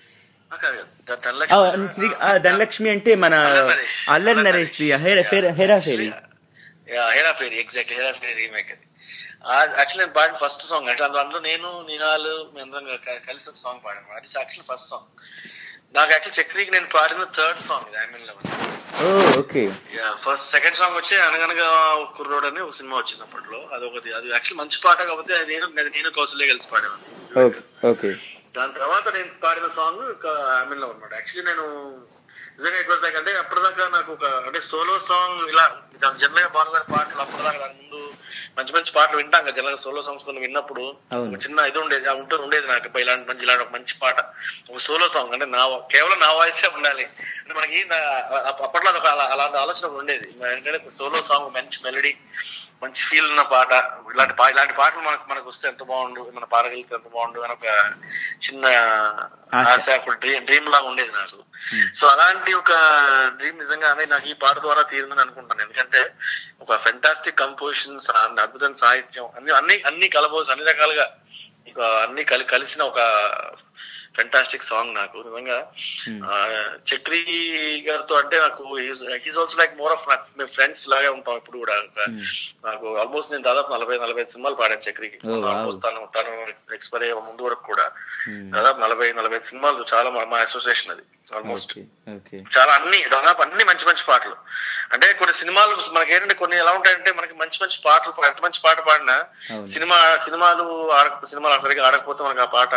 [SPEAKER 4] ఆ, కాదు కాదు. ధ-
[SPEAKER 3] ఆ,
[SPEAKER 4] ధనలక్ష్మి
[SPEAKER 3] శ్రీ- ఆ, ధనలక్ష్మి అంటే మన అల్లరి నరేష్ ది హేరా ఫేరా- Hera Pheri
[SPEAKER 4] yeah, Hera Pheri exactly Hera Pheri remake అది యాక్చువల్లీ నేను పాడిన ఫస్ట్ సాంగ్ అంటే అందులో అందులో నేను నిహాల్ మేమందరం క- కలిసి ఒక సాంగ్ పాడాను అది యాక్చువల్లీ ఫస్ట్ సాంగ్ నాకు యాక్చువల్లీ చక్రికి నేను పాడిన థర్డ్ సాంగ్ ఇది I mean love
[SPEAKER 3] oh okay
[SPEAKER 4] first second song వచ్చి అనగనగా ఒక కుర్రోడ్ అని ఒక సినిమా వచ్చింది అప్పట్లో అది ఒకటి అది యాక్చువల్లీ మంచి పాట కాకపోతే అది నేను అది నేను కౌశల్య కలిసి పాడేవాడిని
[SPEAKER 3] ఓకే ఓకే
[SPEAKER 4] దాని తర్వాత నేను పాడిన సాంగ్ ఐ లో అనమాట యాక్చువల్లీ నేను నిజంగా ఇట్ వాస్ లైక్ అంటే అప్పటిదాకా నాకు ఒక అంటే సోలో సాంగ్ ఇలా జనరల్ గా బాగా పాటలు అప్పటిదాకా దాని ముందు మంచి మంచి పాటలు వింటాం కదా జనరల్ సోలో సాంగ్స్ కొన్ని విన్నప్పుడు
[SPEAKER 3] అవును.
[SPEAKER 4] ఒక చిన్న ఇది ఉండేది ఆ ఉంటూ ఉండేది నాకు అబ్బా ఇలాంటి మంచి ఇలాంటి ఒక మంచి పాట ఒక సోలో సాంగ్ అంటే నా కేవలం నా వాయిసే ఉండాలి అంటే మనకి నా- అప్ప- అప్పట్లో అదొక అలా అలాంటి ఆలోచన ఒకటి ఉండేది ఏంటంటే సోలో సాంగ్ మంచి మెలడీ మంచి ఫీల్ ఉన్న పాట ఇలాంటి పా ఇలాంటి పాటలు మనకు మనకు వస్తే ఎంత బాగుండు మన పాడగలిగితే ఎంత బాగుండు అని ఒక చిన్న
[SPEAKER 3] ఆశ.
[SPEAKER 4] ఆశ ఒక డ్రీమ్ డ్రీమ్ లాగా ఉండేది నాకు సో అలాంటి ఒక డ్రీమ్ నిజంగా అనేది నాకు ఈ పాట ద్వారా తీరిందని అనుకుంటాను ఎందుకంటే ఒక ఫెంటాస్టిక్ కంపోజిషన్స్ అద్భుతమైన సాహిత్యం అన్ని అన్ని అన్ని కలబోసి అన్ని రకాలుగా ఇక అన్ని కలి కలిసిన ఒక ఫెంటాస్టిక్ సాంగ్ నాకు నిజంగా ఆ, చక్రి గారితో అంటే నాకు he's also like more of మేము ఫ్రెండ్స్ లాగే ఉంటాం ఇప్పుడు కూడా ఒక- నాకు ఆల్మోస్ట్ నేను దాదాపు నలభై నలభై ఐదు సినిమాలు పాడాను చక్రికి
[SPEAKER 3] Oh, wow.
[SPEAKER 4] ఆల్మోస్ట్ తను తను ఎక్స్పైర్ అయ్యే ముందు వరకు కూడా దాదాపు నలభై నలభై ఐదు సినిమాలు చాలా మా- మా అసోసియేషన్ అది ఆల్మోస్ట్
[SPEAKER 3] ఓకే
[SPEAKER 4] చాలా అన్ని దాదాపు అన్ని మంచి మంచి పాటలు అంటే కొన్ని సినిమాలు మనకి ఏంటంటే కొన్ని ఎలా ఉంటాయంటే మనకి మంచి మంచి పాటలు ఎంత మంచి పాట పాడినా
[SPEAKER 3] అవును.
[SPEAKER 4] సినిమా సినిమాలు ఆడక సినిమాలు సరిగా ఆడకపోతే మనకి ఆ పాట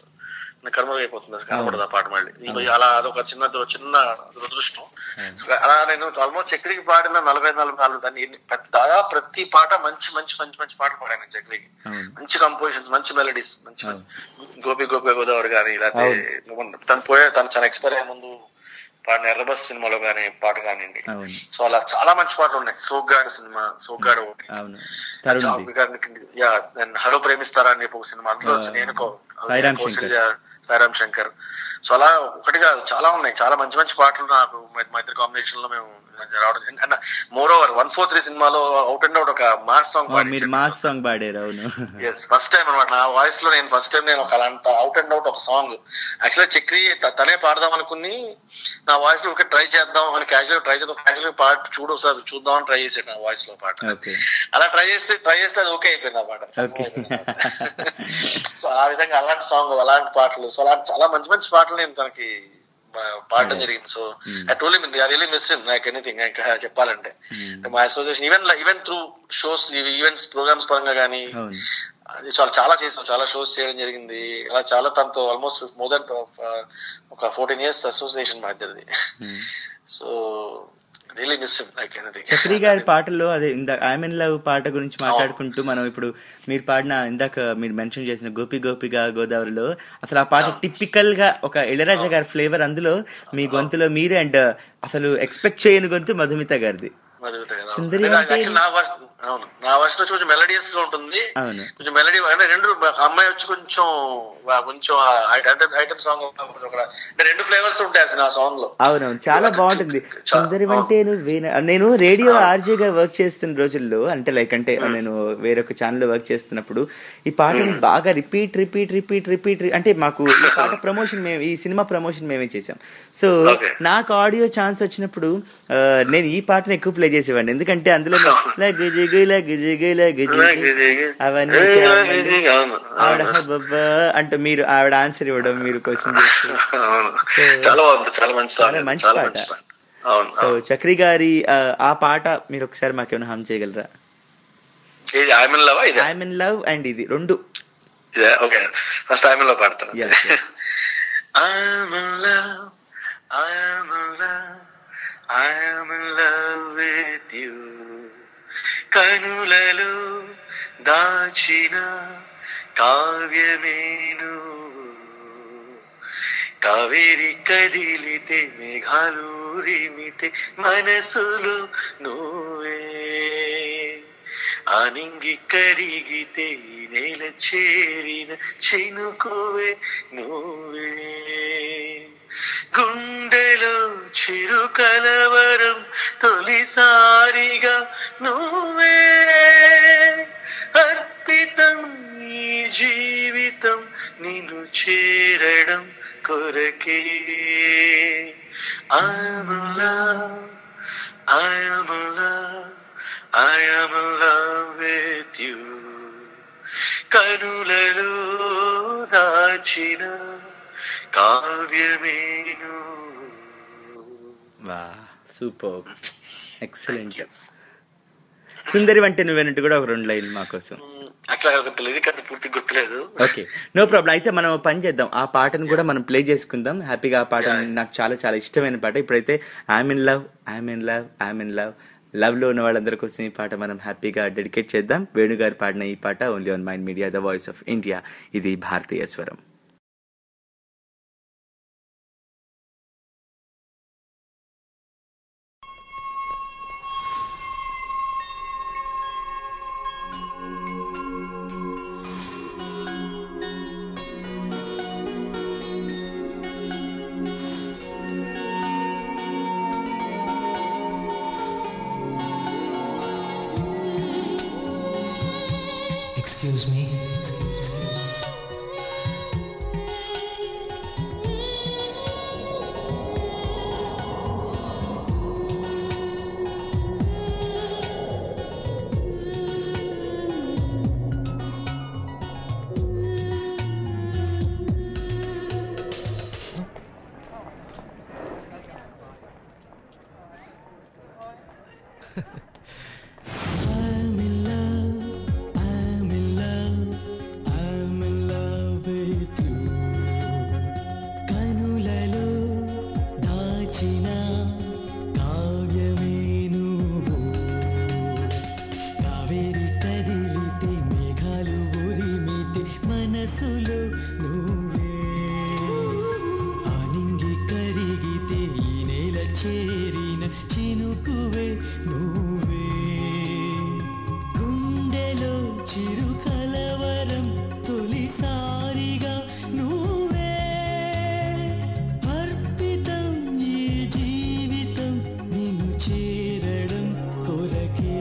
[SPEAKER 4] కర్మ అయిపోతుంది అసలు కనబడదు ఆ పాట మళ్ళీ ఈ- అలా అదొక చిన్న దుర- చిన్న దురదృష్టం అలా నేను ఆల్మోస్ట్ చక్రికి పాడిన నలభై నలభై నాలుగు దాన్ని ఎన్ని- ప్రతి- దాదాపు ప్రతి పాట మంచి మంచి మంచి మంచి పాటలు పాడాను చక్రికి
[SPEAKER 3] అవును
[SPEAKER 4] మంచి కంపోజిషన్స్ మంచి మెలడీస్ మంచి గోపి గోపి గోదావరి కానీ లేకపోతే తను పోయే తను చాలా ఎక్స్పైర్ అయ్యే ముందు పాడిన ఎర్రబస్ సినిమాలో కానీ పాట కానివ్వండి
[SPEAKER 3] అవును
[SPEAKER 4] సో అలా చాలా మంచి పాటలు ఉన్నాయి సోగ్గాడు సినిమా సోగ్గాడు ఒకటి
[SPEAKER 3] అవును తరుణ్ది
[SPEAKER 4] చావు గారికి- యా నేను హలో ప్రేమిస్తారా అని చెప్పి ఒక సినిమా అందులో వచ్చి నేను కౌ-
[SPEAKER 3] సాయిరామ్
[SPEAKER 4] కౌశల్య, సాయిరామ్ శంకర్ సో అలా ఒకటి కాదు చాలా ఉన్నాయి చాలా మంచి మంచి పాటలు నాకు మా- మా ఇద్దరు కాంబినేషన్ లో మేము రావడం more over one four three సినిమాలో అవుట్ అండ్ అవుట్ ఒక మాస్ సాంగ్
[SPEAKER 3] ఓ, మీరు మాస్ సాంగ్ పాడారు అవును
[SPEAKER 4] ఎస్ ఫస్ట్ టైం అనమాట నా వాయిస్ లో నేను ఫస్ట్ టైం నేను ఒక అలాంటి అవుట్ అండ్ అవుట్ ఒక సాంగ్ యాక్చువల్గా చక్రి త- తనే పాడదాం అనుకుని నా వాయిస్ లో ఒక ట్రై చేద్దాం అని క్యాజువల్ ట్రై చేద్దాం క్యాజువల్ పాట చూడు ఒకసారి చూద్దాం అని ట్రై చేసాడు నా వాయిస్ లో పాట
[SPEAKER 3] ఓకే
[SPEAKER 4] అలా ట్రై చేస్తే ట్రై చేస్తే అది ఓకే అయిపోయింది ఆ పాట
[SPEAKER 3] ఓకే
[SPEAKER 4] సో ఆ విధంగా అలాంటి సాంగ్ అలాంటి పాటలు సో అలాంటి చాలా మంచి మంచి పాటలు నేను తనకి ఆ, పాడడం జరిగింది so I told him I really miss him like anything ఇంకా చెప్పాలంటే మా association even even through shows events programs పరంగా కానీ
[SPEAKER 3] అవును
[SPEAKER 4] అది చాలా చాలా చేసాం చాలా షోస్ చేయడం జరిగింది అలా చాలా తనతో ఆల్మోస్ట్ మోర్ దెన్ ఒక ఫోర్టీన్ ఇయర్స్ అసోసియేషన్ మా ఇద్దరిది so really miss like anything
[SPEAKER 3] Chakri గారి పాటల్లో అదే ఇందాక ఐఎమ్ ఇన్ లవ్ పాట గురించి మాట్లాడుకుంటూ మనం ఇప్పుడు మీరు పాడిన ఇందాక మీరు మెన్షన్ చేసిన గోపి గోపిగా గోదావరిలో అసలు ఆ పాట టిపికల్ గా ఒక ఇళరాజా గారి ఫ్లేవర్ అందులో మీ గొంతులో మీరే అండ్ అసలు ఎక్స్పెక్ట్ చేయని గొంతు మధుమిత గారిది
[SPEAKER 4] మధుమిత కదా
[SPEAKER 3] సుందరి
[SPEAKER 4] అంటే
[SPEAKER 3] అంటే
[SPEAKER 4] actually నా వర్షన్ అవును నా వర్షన్ వచ్చి కొంచెం మెలడియస్ గా ఉంటుంది
[SPEAKER 3] అవును
[SPEAKER 4] కొంచెం మెలడీ అంటే రెండు అమ్మాయి వచ్చి కొంచెం వా- కొంచెం ఐటమ్ సాంగ్ ఒక అంటే రెండు ఫ్లేవర్స్ ఉంటాయి అసలు నా సాంగ్ లో
[SPEAKER 3] అవునవును చాలా బాగుంటుంది సుందరి అంటే నువ్వేనా నేను రేడియో ఆర్జేగా వర్క్ చేస్తున్న రోజుల్లో అంటే లైక్ అంటే నేను వేరొక ఛానల్ వర్క్ చేస్తున్నప్పుడు ఈ పాటని బాగా రిపీట్ రిపీట్ రిపీట్ రిపీట్ అంటే మాకు ఈ పాట ప్రమోషన్ మేము ఈ సినిమా ప్రమోషన్ మేమే చేసాం సో నాకు ఆడియో ఛాన్స్ వచ్చినప్పుడు ఆ, నేను ఈ పాటను ఎక్కువ ప్లే చేసేవాడిని ఎందుకంటే అందులో లగ్ జిగు లగ్ జిగు లగ్ జిగు అవన్నీ చాలా- ఆవిడ హబ్బబ్బా అంటే మీరు ఆవిడ ఆన్సర్ ఇవ్వడం మీరు క్వశ్చన్
[SPEAKER 4] అవును చాలా బాగుంది చాలా మంచి సాంగ్
[SPEAKER 3] చాలా మంచి
[SPEAKER 4] చాలా
[SPEAKER 3] పాట.
[SPEAKER 4] మంచి పాట అవును
[SPEAKER 3] సో చక్రి గారి ఆ, ఆ పాట మీరు ఒకసారి మాకేమైనా హమ్ చేయగలరా
[SPEAKER 4] ఇది ఐమన్ లవా ఇది
[SPEAKER 3] ఐఎమ్ ఇన్ లవ్ అండ్ ఇది రెండు
[SPEAKER 4] ఇదే ఓకే ఫస్ట్ ఐమన్ లో పాడతాను
[SPEAKER 3] Yes, yes.
[SPEAKER 4] I'm in love, I'm in love, I'm in love with you. కనులలో దాచిన కావ్యమేను కావేరి కదిలితే మేఘాలు రిమితే మనసులు నువ్వే ఆనింగి కరిగితే ఈ నేల చేరిన చినుకువే నువ్వే గుండెలో చిరు కలవరం తొలిసారిగా నువ్వే అర్పితం ఈ జీవితం నిన్ను చేరడం కొరకే I'm in love, I am in love, I am in love with you. కనులలో దాచిన కావ్యమేను
[SPEAKER 3] వా సూపర్ ఎక్సలెంట్ సుందరి వంటే నువ్వేనట్టు కూడా ఒక రెండు లైన్లు మా కోసం
[SPEAKER 4] అట్లా గుర్తులేదు కానీ పూర్తి గుర్తులేదు
[SPEAKER 3] ఓకే నో ప్రాబ్లం అయితే మనం ఓ పని చేద్దాం ఆ పాటను కూడా మనం ప్లే చేసుకుందాం హ్యాపీగా ఆ పాట నాకు చాలా చాలా ఇష్టమైన పాట ఇప్పుడైతే I'm in love I'm in love I'm in love love లో ఉన్న వాళ్ళందరి కోసం ఈ పాట మనం హ్యాపీగా డెడికేట్ చేద్దాం వేణుగారు పాడిన ఈ పాట only on Mind media the voice of India ఇది భారతీయ స్వరం
[SPEAKER 5] Excuse me.
[SPEAKER 6] I'm in love, I'm in love, I'm in love with you. కనులలో దాచిన కావ్యమే నువ్వు కావేరి కదిలితే మేఘాలు ఉరిమితే మనసులో నువ్వే ఆనింగి కరిగితే ఈ నేల చేరిన చినుకువే నువ్వే గుండెలో చిరు కలవరం తొలిసారిగా నువ్వే అర్పితం ఈ జీవితం నిన్ను చేరడం కొరకే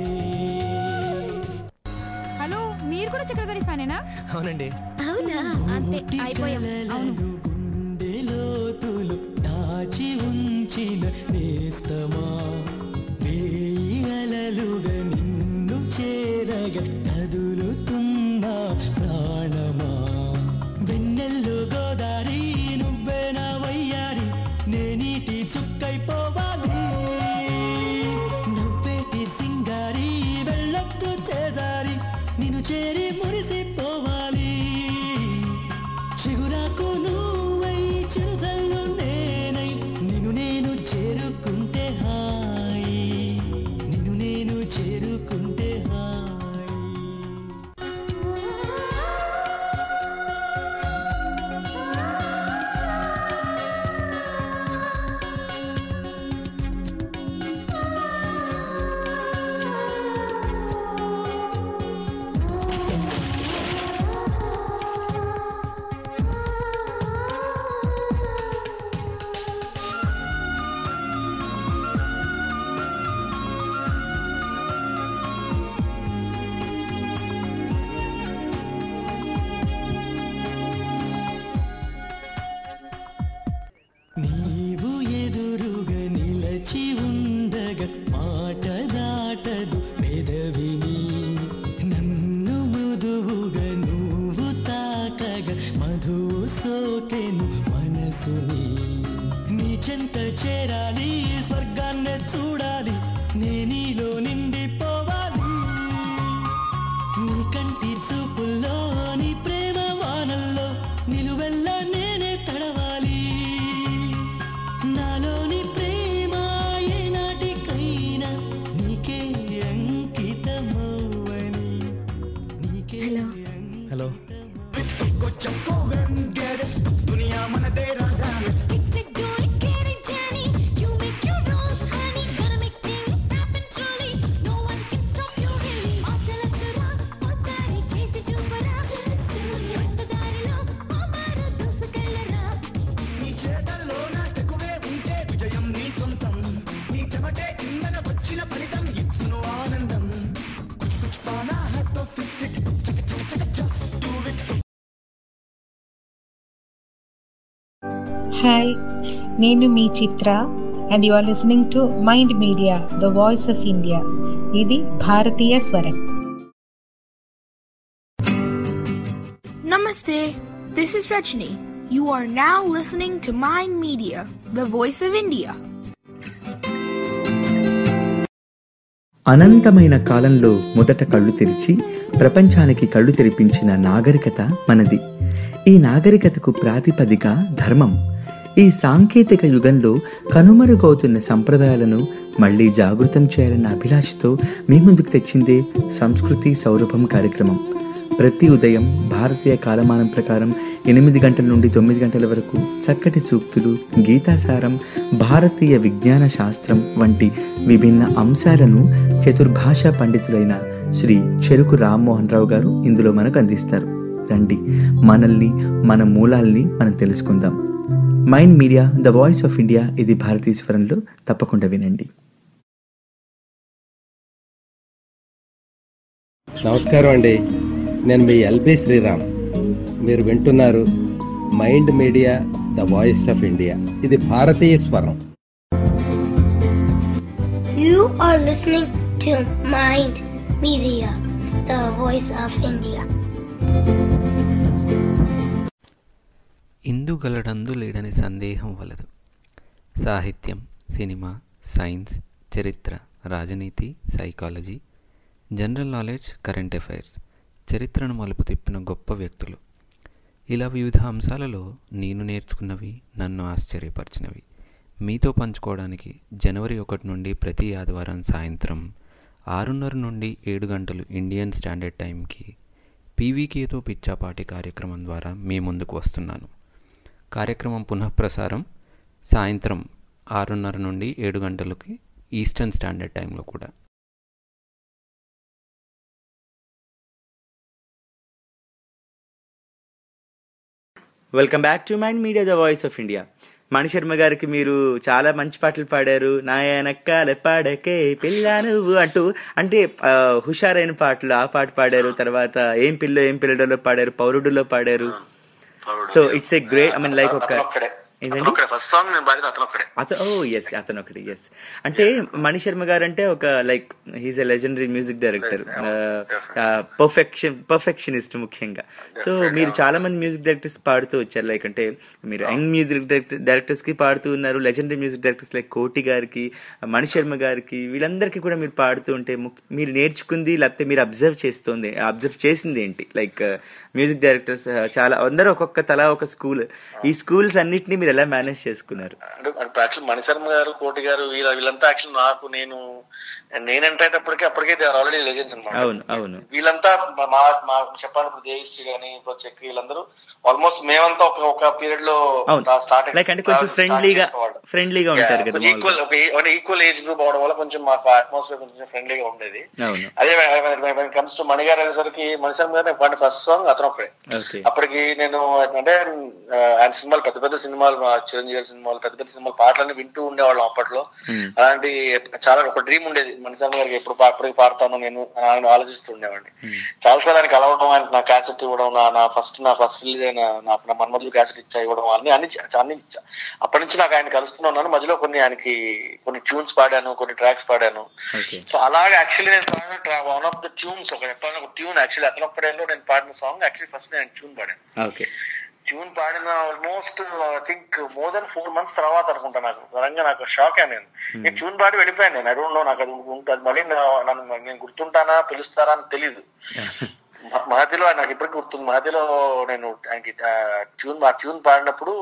[SPEAKER 21] హలో మీరు కూడా చక్రధరి ఫ్యానేనా
[SPEAKER 5] అవునండి
[SPEAKER 21] అవునా అంతే అయిపోయాం అవును
[SPEAKER 6] లోతులు దాచి ఉంచిన నేస్తమా వేయి అలలుగా నిన్ను చేరగా కదులుతున్న ప్రాణమా వెన్నెల్లో గోదారి నువ్వే నా వయ్యారి నేనీటి చుక్కైపోవాలి నవ్వేటి సింగారి వెళ్ళొద్దు చేజారి నిన్ను చేరి మురిసిపోవాలి చిగురాకు నువ్వై చిరుజల్లు నేనై నిన్ను నేను చేరుకుంటే హాయి నీవు ఎదురుగా నిలచి ఉండగా మాట దాటదు పెదవిని నన్ను మృదువుగా నువ్వు తాకగా మధువు సోకెను మనసుని నీ చెంత చేరాలి స్వర్గాన్నే చూడాలి నే నీలో నిండిపోవాలి నీ కంటి చూపుల్లో నీ ప్రేమ వానల్లో నిలువెల్లా నేనే తడవాలి నాలోని ప్రేమ ఏనాటికైనా నీకే అంకితమవ్వని నీకే
[SPEAKER 1] హలో
[SPEAKER 6] దునియా మనదే రాజా నీ చేతల్లో నా తెగువే ఉంటే విజయం నీ సొంతం నీ చెమటే కిందన వచ్చిన ఫలితం ఇచ్చును ఆనందం కుచ్ పానా హై తో ఫిక్స్ ఇట్ చక చక చక జస్ట్ డూ ఇట్
[SPEAKER 22] హాయ్ నేను మీ Chitra and you are listening to mind media the voice of India ఇది భారతీయ స్వరం
[SPEAKER 23] Namaste. This is Rajni. You are now listening to Mind Media, the voice of India.
[SPEAKER 3] అనంతమైన కాలంలో మొదట కళ్ళు తెరిచి ప్రపంచానికి కళ్ళు తెరిపించిన నాగరికత మనది ఈ నాగరికతకు ప్రాతిపదిక ధర్మం ఈ సాంకేతిక యుగంలో కనుమరుగవుతున్న సంప్రదాయాలను మళ్ళీ జాగృతం చేయాలన్న అభిలాషతో మీ ముందుకు తెచ్చిందే సంస్కృతి సౌరభం కార్యక్రమం ప్రతి ఉదయం భారతీయ కాలమానం ప్రకారం ఎనిమిది గంటల నుండి తొమ్మిది గంటల వరకు చక్కటి సూక్తులు గీతాసారం భారతీయ విజ్ఞాన శాస్త్రం వంటి విభిన్న అంశాలను చతుర్భాషా పండితులైన శ్రీ చెరుకు రామ్మోహన్ రావు గారు ఇందులో మనకు అందిస్తారు రండి మనల్ని మన మూలాల్ని మనం తెలుసుకుందాం Mind media the voice of India ఇది భారతీయ స్వరంలో తప్పకుండా వినండి
[SPEAKER 1] నమస్కారం అండి నేను మీ ఎల్బి శ్రీరామ్ మీరు వింటున్నారు Mind media the voice of India ఇది భారతీయ స్వరం
[SPEAKER 8] You are listening to Mind Media, the voice of India.
[SPEAKER 24] ఇందుగలడందు లేడని సందేహం వలదు సాహిత్యం సినిమా సైన్స్ చరిత్ర రాజనీతి psychology general knowledge current affairs చరిత్రను మలుపు తిప్పిన గొప్ప వ్యక్తులు ఇలా వివిధ అంశాలలో నేను నేర్చుకున్నవి నన్ను ఆశ్చర్యపరిచినవి మీతో పంచుకోవడానికి జనవరి ఒకటి నుండి ప్రతి ఆదివారం సాయంత్రం ఆరున్నర నుండి ఏడు గంటలు ఇండియన్ స్టాండర్డ్ టైంకి పీవీకేతో పిచ్చాపాటి కార్యక్రమం ద్వారా మీ ముందుకు వస్తున్నాను కార్యక్రమం పునఃప్రసారం సాయంత్రం ఆరున్నర నుండి ఏడు గంటలకి ఈస్టర్న్ స్టాండర్డ్ టైంలో కూడా
[SPEAKER 3] welcome back to mind media the voice of India Mani Sharma గారికి మీరు చాలా మంచి పాటలు పాడారు నాయనక్క పాడకే పిల్ల నువ్వు అంటూ అంటే ఆ, హుషారైన పాటలు ఆ పాట పాడారు తర్వాత ఏం పిల్ల ఏం పిల్లడలో పాడారు పౌరుడులో పాడారు so it's a great I mean like ఒక ఏంటండి
[SPEAKER 4] ఫస్ట్ సాంగ్ నేను పాడిన అతను ఒక్కడే
[SPEAKER 3] అతను ఓ ఎస్ అతను ఒకటి ఎస్ అంటే మణి శర్మ గారు అంటే ఒక like he's a legendary music director perfection perfectionist ముఖ్యంగా సో మీరు చాలా మంది మ్యూజిక్ డైరెక్టర్స్ పాడుతూ వచ్చారు లైక్ అంటే మీరు యంగ్ మ్యూజిక్ డైరెక్టర్స్ కి పాడుతూ ఉన్నారు లెజెండరీ మ్యూజిక్ డైరెక్టర్స్ లైక్ కోటి గారికి మణి శర్మ గారికి వీళ్ళందరికీ కూడా మీరు పాడుతూ ఉంటే ముక్- మీరు నేర్చుకుంది లేకపోతే మీరు అబ్జర్వ్ చేస్తుంది అబ్జర్వ్ చేసింది ఏంటి లైక్ మ్యూజిక్ డైరెక్టర్స్ చాలా అందరూ ఒక్కొక్క తలా ఒక స్కూల్ ఈ స్కూల్స్ అన్నిటిని మీరు ఎలా మేనేజ్ చేసుకున్నారు
[SPEAKER 4] అంటే యాక్చువల్ మణిశర్మ గారు కోటి గారు వీళ్ళ వీళ్ళంతా యాక్చువల్ నాకు నేను నేను ఎంటర్ అయ్యేటప్పటికే అప్పటికే దే ఆర్ ఆల్రెడీ లెజెండ్స్ అనమాట
[SPEAKER 3] అవును అవును
[SPEAKER 4] వీళ్ళంతా మా మా చెప్పాను ఇప్పుడు దేవిశ్రీ గానీ ఇప్పుడు చక్రి వీళ్ళందరూ ఆల్మోస్ట్ మేమంతా ఒక ఒక పీరియడ్ లో
[SPEAKER 3] అవును
[SPEAKER 4] స్టార్ట్
[SPEAKER 3] లైక్ అంటే కొంచెం ఫ్రెండ్లీగా ఫ్రెండ్లీగా ఉంటారు కదా
[SPEAKER 4] ఈక్వల్ ఒక ఈక్వల్ ఏజ్ గ్రూప్ అవడం వల్ల కొంచెం మాకు అట్మాస్ఫియర్ కొంచెం ఫ్రెండ్లీగా ఉండేది
[SPEAKER 3] అవును
[SPEAKER 4] అదే కమ్స్ టు మణి గారు అనేసరికి మణిశర్మ గారు పాడిన ఫస్ట్ సాంగ్ అతను ఒకడే
[SPEAKER 3] ఓకే
[SPEAKER 4] అప్పటికి నేను అంటే ఆ, ఆయన సినిమాలు పెద్ద పెద్ద సినిమాలు మా చిరంజీవి గారి సినిమాలు పెద్ద పెద్ద సినిమాలు పాటలన్నీ వింటూ ఉండేవాళ్ళం అప్పట్లో అలాంటి చాలా ఒక డ్రీమ్ ఉండేది మణిశర్మ గారికి ఎప్పుడు పా- ఎప్పుడు పాడతాను నేను అని ఆయన ఆలోచిస్తుండేవాడిని చాలాసార్లు ఆయనకి కలవడం ఆయనకి నా క్యాసెట్ ఇవ్వడం నా నా ఫస్ట్ నా ఫస్ట్ రిలీజ్ అయిన నా నా మన్మధులు క్యాసెట్ ఇచ్చా ఇవ్వడం అన్ని అన్ని అన్ని అప్పటి నుంచి నాకు ఆయన కలుస్తున్నాను మధ్యలో కొన్ని ఆయనకి కొన్ని ట్యూన్స్ పాడాను కొన్ని ట్రాక్స్ పాడాను
[SPEAKER 3] ఓకే
[SPEAKER 4] సో అలాగే యాక్చువల్లీ నేను పాడిన వన్ ఆఫ్ ద ట్యూన్స్ ఒక ఎప్పుడైనా ఒక ట్యూన్ యాక్చువల్లీ అతను ఒక్కడేలో నేను పాడిన సాంగ్ యాక్చువల్లీ ఫస్ట్ నేను ట్యూన్ పాడాను
[SPEAKER 3] ఓకే
[SPEAKER 4] ట్యూన్ పాడిన almost I think more than four months తర్వాత అనుకుంటా నాకు సడన్గా నాకు షాక్ అయ్యాను నేను నేను ట్యూన్ పాడి వెళ్ళిపోయాను నేను ఐ డోంట్ నో నాకు అది ఉంటుంది మళ్ళీ నా- నన్ను నేను గుర్తుంటానా పిలుస్తారా అని తెలియదు మ- మహతిలో నాకు ఇప్పటికి గుర్తుంది మహతిలో నేను ఆయనకి ట్యూన్ ఆ ట్యూన్ పాడినప్పుడు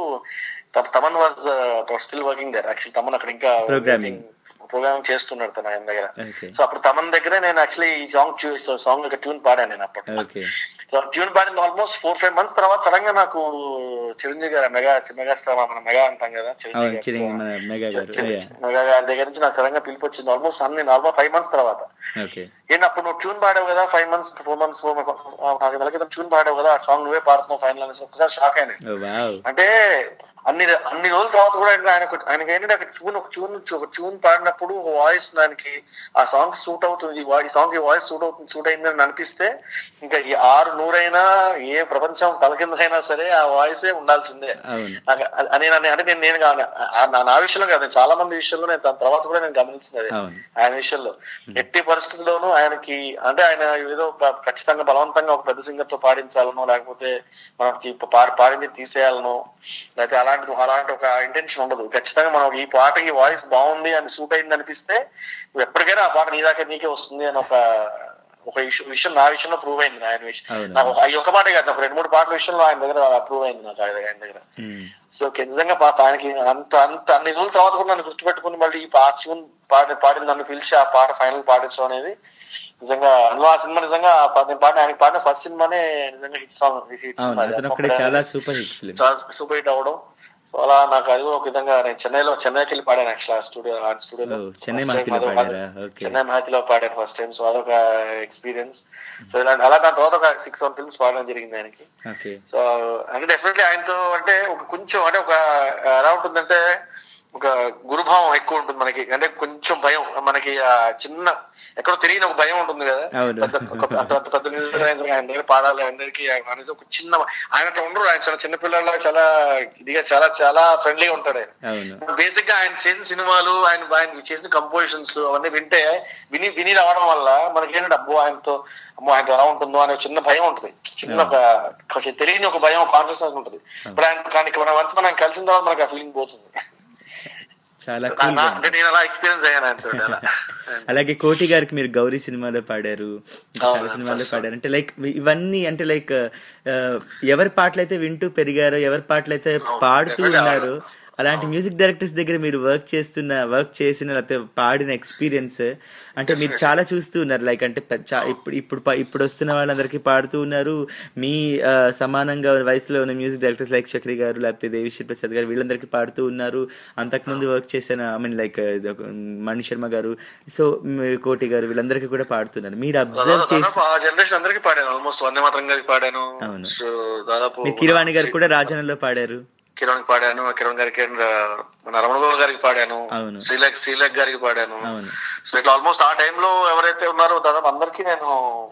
[SPEAKER 4] త- Thaman was still working there actually Thaman అక్కడ ఇంకా
[SPEAKER 3] ప్రోగ్రామింగ్
[SPEAKER 4] ప్రోగ్రామింగ్ చేస్తున్నాడు తన ఆయన దగ్గర
[SPEAKER 3] ఓకే
[SPEAKER 4] సో అప్పుడు తమన్ దగ్గరే నేను యాక్చువల్లీ ఈ సాంగ్ సాంగ్ యొక్క ట్యూన్ పాడాను నేను అప్పుడు
[SPEAKER 3] ఓకే
[SPEAKER 4] ట్యూన్ పాడింది ఆల్మోస్ట్ ఫోర్ ఫైవ్ మంత్స్ తర్వాత సడన్గా నాకు చిరంజీవి గారు మెగా మెగా స్టార్ మన మెగా అంటాం కదా చిరంజీవి
[SPEAKER 3] అవును
[SPEAKER 4] గారు.
[SPEAKER 3] చిరంజీవి మన మెగా గారు
[SPEAKER 4] చిరంజీవి మెగా గారి దగ్గర నుంచి నాకు సడన్ గా పిలిపి వచ్చింది ఆల్మోస్ట్ అన్ని ఆల్మోస్ట్ ఫైవ్ మంత్స్ తర్వాత
[SPEAKER 3] ఓకే
[SPEAKER 4] ఏంటి అప్పుడు నువ్వు ట్యూన్ పాడావు కదా ఫైవ్ మంత్స్ ఫోర్ మంత్స్ నాకు నెల క్రితం ట్యూన్ పాడావు కదా ఆ సాంగ్ నువ్వే పాడుతున్నావు ఫైనల్ అనేసి ఒకసారి షాక్ అయినా
[SPEAKER 3] ఓ వావ్
[SPEAKER 4] అంటే అన్ని అన్ని రోజుల తర్వాత కూడా ఆయన ఆయనకి ఏంటంటే ఒక ట్యూన్ ఒక ట్యూన్ ఒక ట్యూన్ పాడినప్పుడు ఒక వాయిస్ దానికి ఆ సాంగ్ సూట్ అవుతుంది ఈ సాంగ్ ఈ వాయిస్ సూట్ అవుతుంది సూట్ అయింది అని అనిపిస్తే ఇంకా ఈ ఆరు నూరైనా ఏ ప్రపంచం తలకిందైనా సరే ఆ వాయిసే ఉండాల్సిందే
[SPEAKER 3] అవును
[SPEAKER 4] నాకు అది- అని నన్ను- అంటే నేను నేను గా- ఆ- నా- నా విషయంలో కాదు నేను చాలా మంది విషయంలో నేను దాని తర్వాత కూడా నేను గమనించింది అది
[SPEAKER 3] అవును
[SPEAKER 4] ఆయన విషయంలో ఎట్టి పరిస్థితుల్లోనూ ఆయనకి అంటే ఆయన ఏదో ప- ఖచ్చితంగా బలవంతంగా ఒక పెద్ద సింగర్ తో పాడించాలనో లేకపోతే మనకి పా- పాడింది తీసేయాలనో లేకపోతే అలాంటి అలాంటి ఒక ఇంటెన్షన్ ఉండదు ఖచ్చితంగా మనం ఈ పాటకి వాయిస్ బాగుంది అని సూట్ అయింది అనిపిస్తే నువ్వు ఎప్పటికైనా ఆ పాట నీ దాకా నీకే వస్తుంది అని ఒక ఒక ఇష్యూ విషయం నా విషయంలో ప్రూవ్ అయింది ఆయన విషయం
[SPEAKER 3] అవును.
[SPEAKER 4] నాకు ఒక- ఈ ఒక పాటే కాదు నాకు రెండు మూడు పాటల విషయంలో ఆయన దగ్గర ప్రూవ్ అయింది నాకు ఆయన ఆయన దగ్గర సో నిజంగా పాప ఆయనకి అంత అంత అన్ని రోజుల తర్వాత కూడా నన్ను గుర్తుపెట్టుకుని మళ్ళీ ఈ పాట ట్యూన్ పాడి పాడిన నన్ను పిలిచి ఆ పాట ఫైనల్ పాడించడం అనేది నిజంగా అందులో ఆ సినిమా నిజంగా ఆ పా- నేను పాడిన ఆయన పాడిన ఫస్ట్ సినిమానే నిజంగా హిట్ సాంగ్ హిట్
[SPEAKER 3] అవును అతను ఒక్కడే చాలా సూపర్ హిట్ ఫిలిం
[SPEAKER 4] చాలా సూపర్ హిట్ అవ్వడం సో అలా నాకు అది కూడా ఒక విధంగా నేను చెన్నైలో చెన్నైకి వెళ్ళి పాడాను యాక్చువల్ స్టూడియో ఆ స్టూడియోలో
[SPEAKER 3] ఓ, చెన్నై
[SPEAKER 4] First time
[SPEAKER 3] మహతిలో
[SPEAKER 4] అదొక-
[SPEAKER 3] పాడారా ఓకే
[SPEAKER 4] చెన్నై మహతిలో పాడాను ఫస్ట్ టైం సో అదొక ఎక్స్పీరియన్స్ సో ఇలాంటి అలా దాని తర్వాత ఒక సిక్స్ సెవెన్ ఫిల్మ్స్ పాడడం జరిగింది ఆయనకి
[SPEAKER 3] ఓకే
[SPEAKER 4] సో అంటే డెఫినెట్లీ ఆయనతో అంటే ఒక కొంచెం అంటే ఒక ఎలా ఉంటుందంటే ఒక గురుభావం ఎక్కువ ఉంటుంది మనకి అంటే కొంచెం భయం మనకి ఆ చిన్న ఎక్కడో తెలియని ఒక భయం ఉంటుంది కదా
[SPEAKER 3] అవును
[SPEAKER 4] పెద్ద ఒక అంత అంత పెద్ద మ్యూజిక్ డైరెక్టర్ ఆయన దగ్గర పాడాలి అందరికి అనేది ఒక చిన్న ఆయన అట్లా ఉండరు ఆయన చాలా చిన్న పిల్లల చాలా ఇదిగా చాలా చాలా ఫ్రెండ్లీగా ఉంటాడు ఆయన
[SPEAKER 3] అవును
[SPEAKER 4] బేసిక్ గా ఆయన చేసిన సినిమాలు ఆయన ఆయన చేసిన కంపోజిషన్స్ అవన్నీ వింటే విని విని రావడం వల్ల మనకి ఏంటంటే అబ్బో ఆయనతో అమ్మో ఆయనతో ఎలా ఉంటుందో అనే ఒక చిన్న భయం ఉంటుంది చిన్న ఒక కొంచెం తెలియని ఒక భయం కాన్షియస్నెస్ ఉంటుంది ఇప్పుడు ఆయన కానీ మన వన్స్ మనం కలిసిన తర్వాత మనకి ఆ ఫీలింగ్ పోతుంది
[SPEAKER 3] చాలా
[SPEAKER 4] నా-
[SPEAKER 3] cool
[SPEAKER 4] నా-
[SPEAKER 3] గా
[SPEAKER 4] అంటే నేను అలా ఎక్స్పీరియన్స్ అయ్యాను ఆయనతో అలా
[SPEAKER 3] అలాగే కోటి గారికి మీరు గౌరీ సినిమాలో పాడారు ఇంకా చాలా
[SPEAKER 4] అవును,
[SPEAKER 3] సినిమాల్లో
[SPEAKER 4] first.
[SPEAKER 3] పాడారు అంటే లైక్ ఇవన్నీ అంటే లైక్ ఎవరి పాటలు అయితే వింటూ పెరిగారో ఎవరి పాటలు అయితే పాడుతూ
[SPEAKER 4] definitely
[SPEAKER 3] ఉన్నారు అలాంటి మ్యూజిక్ డైరెక్టర్స్ దగ్గర మీరు వర్క్ చేస్తున్న వర్క్ చేసిన లేకపోతే పాడిన ఎక్స్పీరియన్స్ అంటే మీరు చాలా చూస్తూ ఉన్నారు లైక్ అంటే పె- చా- ఇప్పుడు ఇప్పుడు ప- ఇప్పుడు వస్తున్న వాళ్ళందరికీ పాడుతూ ఉన్నారు మీ ఆ, సమానంగా వయసులో ఉన్న మ్యూజిక్ డైరెక్టర్స్ లైక్ చక్రి గారు లేకపోతే దేవిశ్రీ ప్రసాద్ గారు వీళ్ళందరికీ పాడుతూ ఉన్నారు అంతకుముందు వర్క్ చేసిన I mean like Mani Sharma గారు సో కోటి గారు వీళ్ళందరికీ కూడా పాడుతున్నారు మీరు అబ్జర్వ్ చేసి
[SPEAKER 4] దాదాపు ఆ జనరేషన్ అందరికి పాడాను ఆల్మోస్ట్ వందే మాత్రం గారికి పాడాను
[SPEAKER 3] అవును.
[SPEAKER 4] సో దాదాపు
[SPEAKER 3] మీరు కిరవాణి గారు కూడా రాజనంలో పాడారు
[SPEAKER 4] కిరణ్ పాడాను కిరణ్ గారికి and, ఆ, మన రమణగోల్ గారికి పాడాను
[SPEAKER 3] అవును.
[SPEAKER 4] శ్రీలేఖ్ శ్రీలేఖ్ గారికి పాడాను
[SPEAKER 3] అవును
[SPEAKER 4] సో ఇట్లా ఆల్మోస్ట్ ఆ టైంలో ఎవరైతే ఉన్నారో దాదాపు అందరికి నేను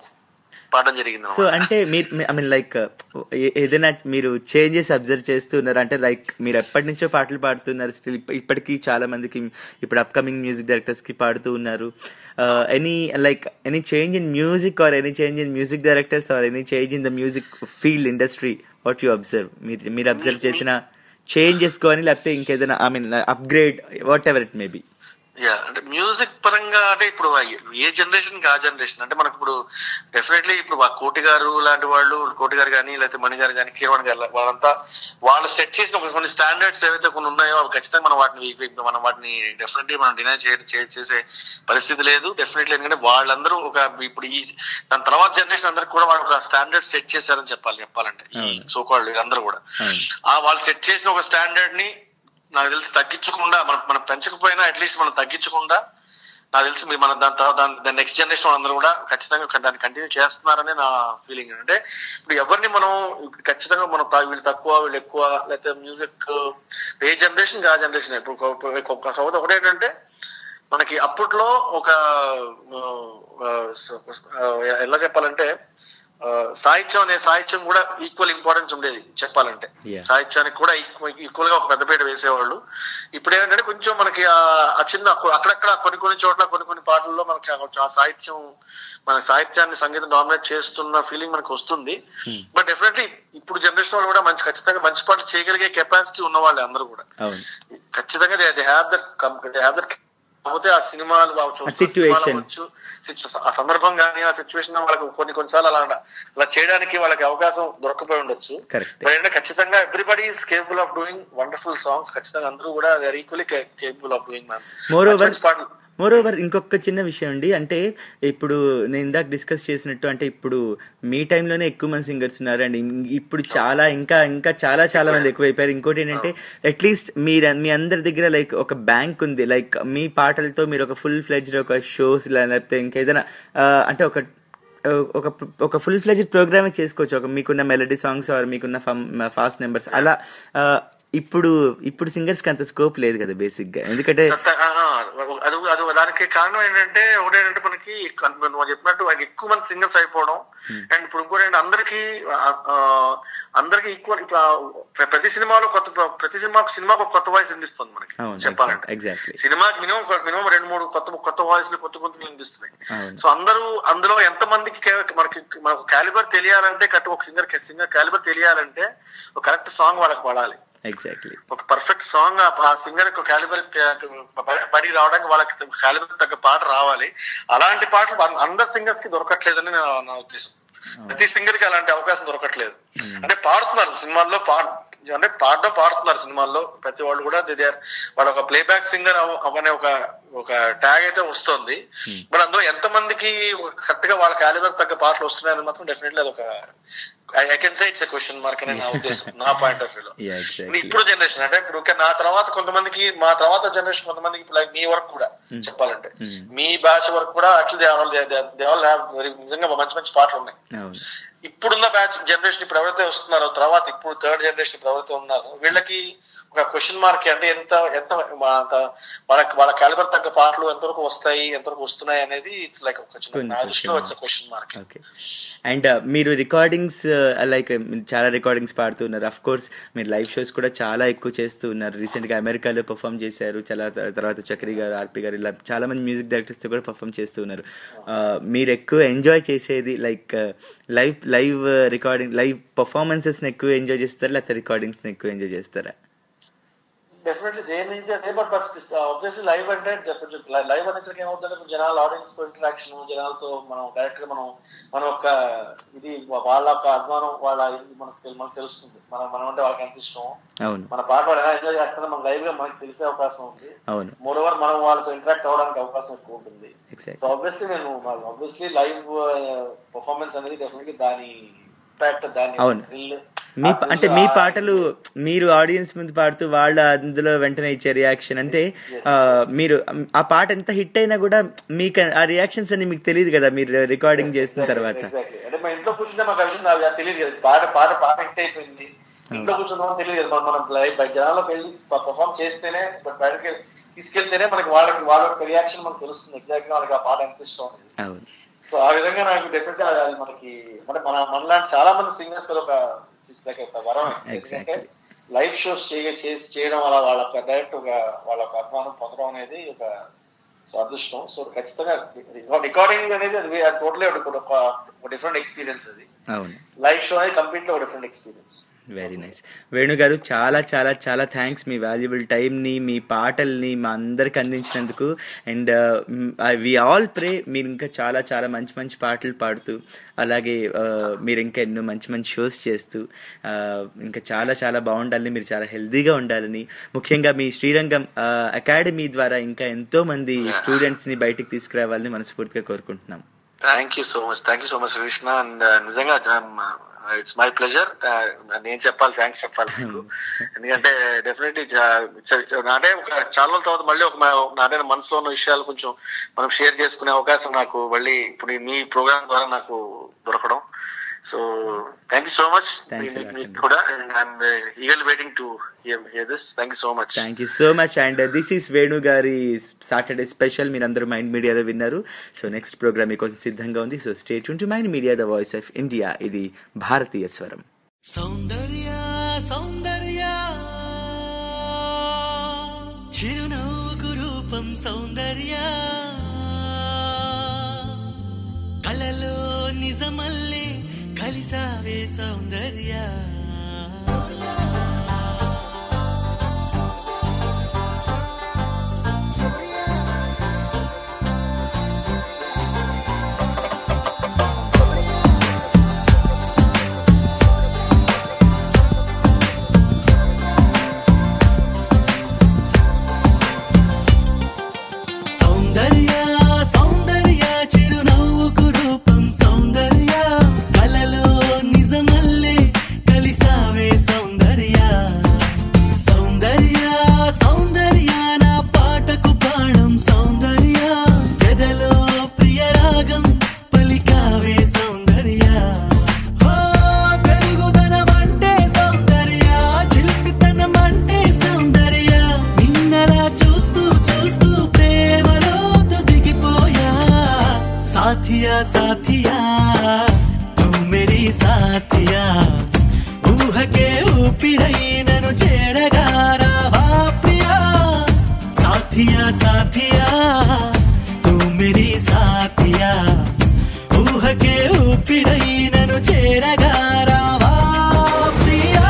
[SPEAKER 4] పాడడం జరిగింది
[SPEAKER 3] సో అంటే మీరు ఐ మీన్ లైక్ ఏదైనా మీరు చేంజెస్ అబ్జర్వ్ చేస్తున్నారు అంటే లైక్ మీరు ఎప్పటి నుంచో పాటలు పాడుతున్నారు స్టిల్ ఇప్పటికీ చాలా మందికి ఇప్పుడు అప్కమింగ్ మ్యూజిక్ డైరెక్టర్స్ కి పాడుతూ ఉన్నారు any like any change in music or any change in music directors or any change in the music field industry what you observe మీరు మీరు అబ్జర్వ్ చేసిన చేంజెస్ కానీ లేకపోతే ఇంకేదైనా I mean upgrade whatever it may be
[SPEAKER 4] yeah అంటే music పరంగా అంటే ఇప్పుడు ఏ జనరేషన్ కి ఆ జనరేషన్ అంటే మనకు ఇప్పుడు డెఫినెట్లీ ఇప్పుడు ఆ కోటి గారు లాంటి వాళ్ళు కోటి గారు కానీ లేకపోతే మణి గారు కానీ కిరణ్ గారు లా- వాళ్ళంతా వాళ్ళు సెట్ చేసిన ఒక కొన్ని స్టాండర్డ్స్ ఏవైతే కొన్ని ఉన్నాయో అవి ఖచ్చితంగా మనం వాటిని ఇవి- మనం వాటిని డెఫినెట్లీ మనం డినై చేసే పరిస్థితి లేదు డెఫినెట్లీ ఎందుకంటే వాళ్ళందరూ ఒక ఇప్పుడు ఈ దాని తర్వాత జనరేషన్ అందరికి కూడా వాళ్ళు ఒక స్టాండర్డ్ సెట్ చేశారని చెప్పాలి చెప్పాలంటే ఈ సోకాళ్ళు వీళ్ళందరూ కూడా ఆ వాళ్ళు సెట్ చేసిన ఒక స్టాండర్డ్ ని నాకు తెలిసి తగ్గించకుండా మనం మనం పెంచకపోయినా అట్లీస్ట్ మనం తగ్గించకుండా నాకు తెలిసి మీరు మన దాని తర్వాత దాని నెక్స్ట్ జనరేషన్ అందరూ కూడా ఖచ్చితంగా దాన్ని కంటిన్యూ చేస్తున్నారని నా ఫీలింగ్ అంటే ఇప్పుడు ఎవరిని మనం ఖచ్చితంగా మనం తా- వీళ్ళు తక్కువ వీళ్ళు ఎక్కువ లేకపోతే మ్యూజిక్ ఏ జనరేషన్ ఆ జనరేషన్ ఇప్పుడు ఒక- ఒక- ఒక- కాకపోతే ఒకటి ఏంటంటే మనకి అప్పట్లో ఒక ఆ, ఆ, ఎలా చెప్పాలంటే ఆ, సాహిత్యం అనే సాహిత్యం కూడా ఈక్వల్ ఇంపార్టెన్స్ ఉండేది చెప్పాలంటే
[SPEAKER 3] Yeah.
[SPEAKER 4] సాహిత్యానికి కూడా ఈక్వల్ గా ఒక పెద్దపీట వేసేవాళ్ళు ఇప్పుడు ఏంటంటే కొంచెం మనకి ఆ ఆ చిన్న అక్కడక్కడ కొన్ని కొన్ని చోట్ల కొన్ని కొన్ని పాటల్లో మనకి ఆ- ఆ సాహిత్యం మన సాహిత్యాన్ని సంగీతం డామినేట్ చేస్తున్న ఫీలింగ్ మనకు వస్తుంది బట్ డెఫినెట్లీ ఇప్పుడు జనరేషన్ వాళ్ళు కూడా మంచి ఖచ్చితంగా మంచి పాటలు చేయగలిగే కెపాసిటీ ఉన్న వాళ్ళే అందరూ కూడా
[SPEAKER 3] అవును
[SPEAKER 4] ఖచ్చితంగా they have that they have that కాకపోతే ఆ సినిమాలు కావచ్చు,
[SPEAKER 3] ఆ situation.
[SPEAKER 4] సినిమాలు అవ్వచ్చు, సిచు- ఆ సందర్భం కానీ ఆ సిచ్యువేషన్ వాళ్ళకి కొన్ని కొన్నిసార్లు అలా అలా చేయడానికి వాళ్ళకి అవకాశం దొరకపోయి ఉండొచ్చు
[SPEAKER 3] కరెక్ట్
[SPEAKER 4] బట్ ఏంటంటే ఖచ్చితంగా everybody is capable of doing wonderful songs ఖచ్చితంగా అందరూ కూడా they are equally capable of doing ma'am
[SPEAKER 3] more over
[SPEAKER 4] మంచి పాటలు
[SPEAKER 3] మోర్ ఓవర్ ఇంకొక చిన్న విషయం అండి అంటే ఇప్పుడు నేను ఇందాక డిస్కస్ చేసినట్టు అంటే ఇప్పుడు మీ టైంలోనే ఎక్కువ మంది సింగర్స్ ఉన్నారు అండ్ ఇం- ఇప్పుడు చాలా ఇంకా ఇంకా చాలా చాలా మంది ఎక్కువైపోయారు ఇంకోటి ఏంటంటే అట్లీస్ట్ మీరు మీ అందరి దగ్గర లైక్ ఒక బ్యాంక్ ఉంది లైక్ మీ పాటలతో మీరు ఒక ఫుల్ ఫ్లెజ్డ్ ఒక షోస్ లేకపోతే ఇంకేదైనా ఆ, అంటే ఒక ఒక ఒక ఫుల్ ఫ్లెజ్డ్ ప్రోగ్రామే చేసుకోవచ్చు ఒక మీకున్న మెలడీ సాంగ్స్ ఆర్ మీకున్న ఫాస్ట్ నెంబర్స్ అలా ఆ, ఇప్పుడు ఇప్పుడు సింగర్స్ కి అంత స్కోప్ లేదు కదా బేసిక్ గా ఎందుకంటే
[SPEAKER 4] ఆ, ఆ, అది అది దానికి కారణం ఏంటంటే ఒకటేంటంటే మనకి ఎక్కు- నువ్వు చెప్పినట్టు వాళ్ళకి ఎక్కువ మంది సింగర్స్ అయిపోవడం అండ్ ఇప్పుడు ఇంకోటి ఏంటంటే అందరికి అందరికి ఈక్వల్ ఇప్పుడు ఆ ప్రతి సినిమాలో కొత్త ప్రతి సినిమాకు సినిమాకు ఒక కొత్త వాయిస్ వినిపిస్తుంది మనకి
[SPEAKER 3] అవును
[SPEAKER 4] చెప్పాలంటే
[SPEAKER 3] ఎగ్జాక్ట్లీ
[SPEAKER 4] సినిమాకి మినిమం మినిమం రెండు మూడు కొత్త కొత్త వాయిస్ కొత్త గొంతులు వినిపిస్తున్నాయి
[SPEAKER 3] అవును
[SPEAKER 4] సో అందరూ అందులో ఎంత మందికి కే- మనకి మనకు క్యాలిబర్ తెలియాలంటే కరెక్ట్ ఒక సింగర్ సింగర్ క్యాలిబర్ తెలియాలంటే ఒక కరెక్ట్ సాంగ్ వాళ్ళకి పడాలి
[SPEAKER 3] ఎగ్జాక్ట్లీ
[SPEAKER 4] ఒక పర్ఫెక్ట్ సాంగ్ ఆ సింగర్ క్యాలిబర్ పడి రావడానికి వాళ్ళకి క్యాలిబర్ తగ్గ పాట రావాలి అలాంటి పాటలు అన్- అందరు సింగర్స్ కి దొరకట్లేదని నా నా ఉద్దేశం ప్రతి సింగర్ కి అలాంటి అవకాశం దొరకట్లేదు అంటే పాడుతున్నారు సినిమాల్లో పా అంటే పాడడం పాడుతున్నారు సినిమాల్లో ప్రతి వాళ్ళు కూడా దే ఆర్ వాళ్ళ ఒక ప్లేబ్యాక్ సింగర్ అనే ఒక ఒక ట్యాగ్ అయితే వస్తుంది బట్ అందులో ఎంత మందికి కరెక్ట్ గా వాళ్ళ క్యాలిబర్ తగ్గ పాటలు వస్తున్నాయని మాత్రం డెఫినెట్లీ అది ఒక I can say it's question mark అని నా ఉద్దేశం నా పాయింట్ ఆఫ్ వ్యూలో
[SPEAKER 3] Yeah, exactly.
[SPEAKER 4] ఇప్పుడు జనరేషన్ అంటే ఇప్పుడు ఓకే, నా తర్వాత కొంతమందికి మా తర్వాత జనరేషన్ కొంతమందికి లైక్ మీ వరకు కూడా చెప్పాలంటే మీ బ్యాచ్ వరకు కూడా actually they all have very నిజంగా మంచి మంచి పాటలు ఉన్నాయి
[SPEAKER 3] అవును
[SPEAKER 4] ఇప్పుడున్న బ్యాచ్ జనరేషన్ ఇప్పుడు ఎవరైతే వస్తున్నారో తర్వాత ఇప్పుడు థర్డ్ జనరేషన్ ఇప్పుడు ఎవరైతే ఉన్నారో వీళ్ళకి ఒక క్వశ్చన్ మార్క్ అంటే ఎంత ఎంత మా- అంత వాళ్ళకి వాళ్ళ క్యాలిబర్ తగ్గ పాటలు ఎంతవరకు వస్తాయి ఎంతవరకు వస్తున్నాయి అనేది ఇట్స్ లైక్ ఒక చిన్న నా దృష్టిలో it's question mark
[SPEAKER 3] okay and మీరు రికార్డింగ్స్ లైక్ చాలా రికార్డింగ్స్ పాడుతున్నారు అఫ్ కోర్స్ మీరు లైవ్ షోస్ కూడా చాలా ఎక్కువ చేస్తూ ఉన్నారు రీసెంట్ గా అమెరికాలో పర్ఫామ్ చేశారు చాలా త- తర్వాత చక్రి గారు ఆర్పి గారు ఇలా చాలా మంది మ్యూజిక్ డైరెక్టర్స్ తో కూడా పర్ఫామ్ చేస్తూ ఉన్నారు Uh, మీరు ఎక్కువ ఎంజాయ్ చేసేది like live live recording live performances ని ఎక్కువ ఎంజాయ్ చేస్తారా లేకపోతే రికార్డింగ్స్ ని ఎక్కువ ఎంజాయ్ చేస్తారా
[SPEAKER 4] డెఫినెట్లీ దేనికి అదే బట్ బట్ ఆబ్వియస్లీ లైవ్ అంటే లైవ్ అనేసరికి ఏమవుతుందంటే ఇప్పుడు జనాలు ఆడియన్స్ తో ఇంటరాక్షన్ జనాలతో మనం డైరెక్ట్ గా మనం మన యొక్క ఇది వాళ్ళ యొక్క అభిమానం వాళ్ళ ఇది మనకు తెలు- మనకు తెలుస్తుంది మనం మనం అంటే వాళ్ళకి ఎంత ఇష్టం
[SPEAKER 3] అవును
[SPEAKER 4] మన పాట వాళ్ళు ఎలా ఎంజాయ్ చేస్తారో మనం లైవ్ గా మనకి తెలిసే అవకాశం ఉంది
[SPEAKER 3] అవును
[SPEAKER 4] మోర్ ఓవర్ మనం వాళ్ళతో ఇంటరాక్ట్ అవ్వడానికి అవకాశం ఎక్కువ ఉంటుంది
[SPEAKER 3] Exactly.
[SPEAKER 4] సో ఆబ్వియస్లీ నేను ఆబ్వియస్లీ లైవ్ పర్ఫార్మెన్స్ అనేది డెఫినెట్లీ దాని ఇంపాక్ట్ దాని
[SPEAKER 3] అవును.
[SPEAKER 4] thrill,
[SPEAKER 3] మీ
[SPEAKER 4] ఆ
[SPEAKER 3] ప- అంటే
[SPEAKER 4] thrill,
[SPEAKER 3] మీ
[SPEAKER 4] ఆ-
[SPEAKER 3] పాటలు మీరు ఆడియన్స్ ముందు పాడుతూ వాళ్ళు అందులో వెంటనే ఇచ్చే రియాక్షన్ అంటే ఆ, మీరు ఆ పాట ఎంత హిట్ అయినా కూడా మీకు ఆ రియాక్షన్స్ అన్ని మీకు తెలియదు కదా మీరు రికార్డింగ్ చేసిన తర్వాత
[SPEAKER 4] Exactly. అంటే మా ఇంట్లో కూర్చుంటే మాకు ఆ విషయం నాకు అది తెలియదు కదా పాట పాట పాట హిట్ అయిపోయింది ఇంట్లో కూర్చుందామని తెలియదు కదా మనం మనం లైవ్ బయట జనాల్లోకి వెళ్ళి పర్ఫామ్ చేస్తేనే బట్ బయటకి తీసుకెళ్తేనే మనకి వాళ్ళకి వాళ్ళ యొక్క రియాక్షన్ మనకు తెలుస్తుంది ఎగ్జాక్ట్ గా వాళ్ళకి ఆ పాట ఎంత ఇష్టం అనేది.
[SPEAKER 3] అవును
[SPEAKER 4] సో ఆ విధంగా నాకు డెఫినెట్ అది మనకి అంటే మన మనలాంటి చాలా మంది సింగర్స్ ఒక it's like ఒక వరం ఎందుకంటే లైవ్ షోస్ చేసి చేయడం వల్ల వాళ్ళ డైరెక్ట్ ఒక వాళ్ళ ఒక అభిమానం పొందడం అనేది ఒక సో అదృష్టం సో ఖచ్చితంగా రికార్డింగ్ అనేది అది టోటలీ ఒక డిఫరెంట్ ఎక్స్పీరియన్స్ అది
[SPEAKER 3] అవును
[SPEAKER 4] లైవ్ షో అనేది కంప్లీట్ ఒక different experience
[SPEAKER 3] very nice Venu గారు చాలా చాలా చాలా థ్యాంక్స్ మీ వాల్యుబుల్ టైంని మీ పాటల్ని మా అందరికి అందించినందుకు అండ్ వి ఆల్ ప్రే మీరు ఇంకా చాలా చాలా మంచి మంచి పాటలు పాడుతూ అలాగే uh, మీరు ఇంకా ఎన్నో మంచి మంచి షోస్ చేస్తూ uh, ఇంకా చాలా చాలా బాగుండాలని మీరు చాలా హెల్తీగా ఉండాలని ముఖ్యంగా మీ శ్రీరంగం అకాడమీ ద్వారా ఇంకా ఎంతో మంది స్టూడెంట్స్ని బయటికి తీసుకురావాలని మనస్ఫూర్తిగా కోరుకుంటున్నాం
[SPEAKER 4] thank you so much thank you so much Krishna and నిజంగా ఇట్స్ మై ప్లెజర్ నేను చెప్పాలి థ్యాంక్స్ చెప్పాలి మీకు ఎందుకంటే డెఫినెట్లీ అంటే ఒక చాలా రోజుల తర్వాత మళ్ళీ ఒక నాదే మనసులో ఉన్న విషయాలు కొంచెం మనం షేర్ చేసుకునే అవకాశం నాకు మళ్ళీ ఇప్పుడు మీ ప్రోగ్రామ్ ద్వారా నాకు దొరకడం so thank you so much
[SPEAKER 3] Thanks a lot,
[SPEAKER 4] మీకు కూడా and I'm eagerly waiting to hear this thank you so much
[SPEAKER 3] thank you so much and this is Venu గారి సాటర్డే స్పెషల్ మీరందరూ మైండ్ మీడియాలో విన్నారు సో నెక్స్ట్ ప్రోగ్రామ్ మీకోసం సిద్ధంగా ఉంది so stay tune to mind media the voice of India ఇది భారతీయ స్వరం
[SPEAKER 6] సౌందర్య సౌందర్య చిరునవ్వుకు రూపం సౌందర్య కలలో నిజమల్లే కలిసావే సౌందర్య సౌందర్య సౌందర్య చిరునవ్వుకు రూపం సౌందర్య కలలో నిజమల్లే కలిసావే సౌందర్య సౌందర్య సౌందర్య నా పాటకు ప్రాణం సౌందర్య ఎదలో ప్రియరాగం పలికావే సౌందర్య ఓ తెలుగుదనం అంటే సౌందర్య చిలిపితనం అంటే సౌందర్య నిన్నలా చూస్తూ చూస్తూ ప్రేమలో దిగిపోయా సాథియా సాథియా తూ మేరీ సాథియా ఊహకే ఊపిరై నన్ను చేరగా రావా ప్రియా సాథియా సాథియా తూ మేరీ సాథియా ఊహకే ఊపిరై నన్ను చేరగా రావా ప్రియా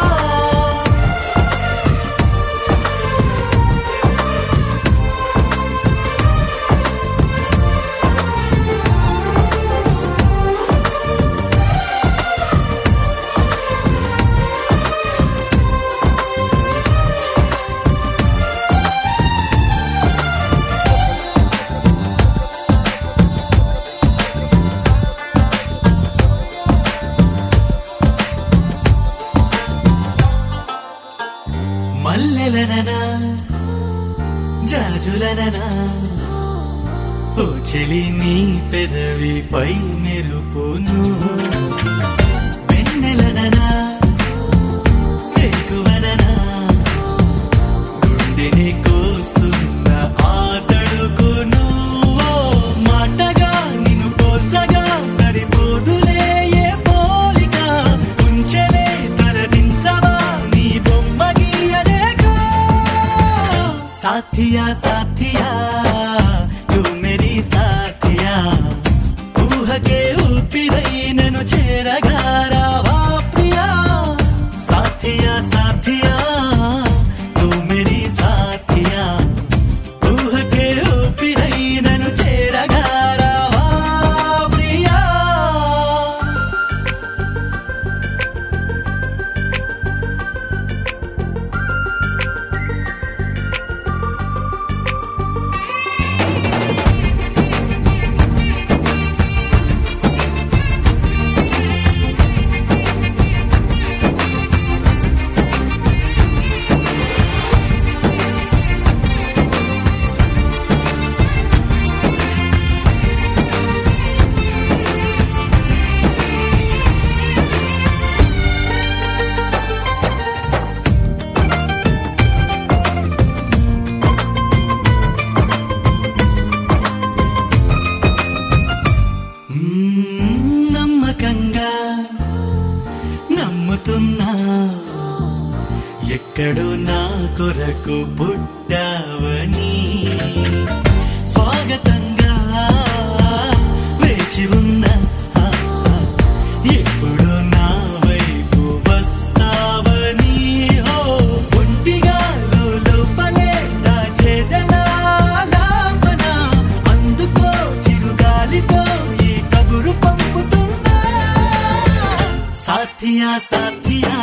[SPEAKER 6] మల్లెలననా జాజులననా ఓ చెలి నీ పెదవిపై మెరుపును వెన్నెలననా ఎక్కువననా గుండెని కోస్తున్న ఆ తడుకును ఓ మాటగా నిన్ను పోల్చగా సరిపోదులే ఏ పోలిక ఉంచలే తరదించవా నీ బొమ్మ గీయలేక సాథియా సాథియా తూ మేరీ సాథియా ఊహకే ఊపిరై నన్ను చేరగా రావా ప్రియా సాథియా సాథియా తూ మేరీ సాథియా ఊహకే ఊపిరై నన్ను చేరగా రావా ప్రియా మ్మ్, నమ్మకంగా నమ్ముతున్నా ఎక్కడో నా కొరకు పుట్టావని స్వాగతంగా వేచి ఉన్నా ఎప్పుడు నా వైపు వస్తావని హో ఒంటిగా లోపలే దాచేదలా లాపన అందుకో చిరుగాలితో ఈ కబురు పంపుతున్నా సాథియా సాథియా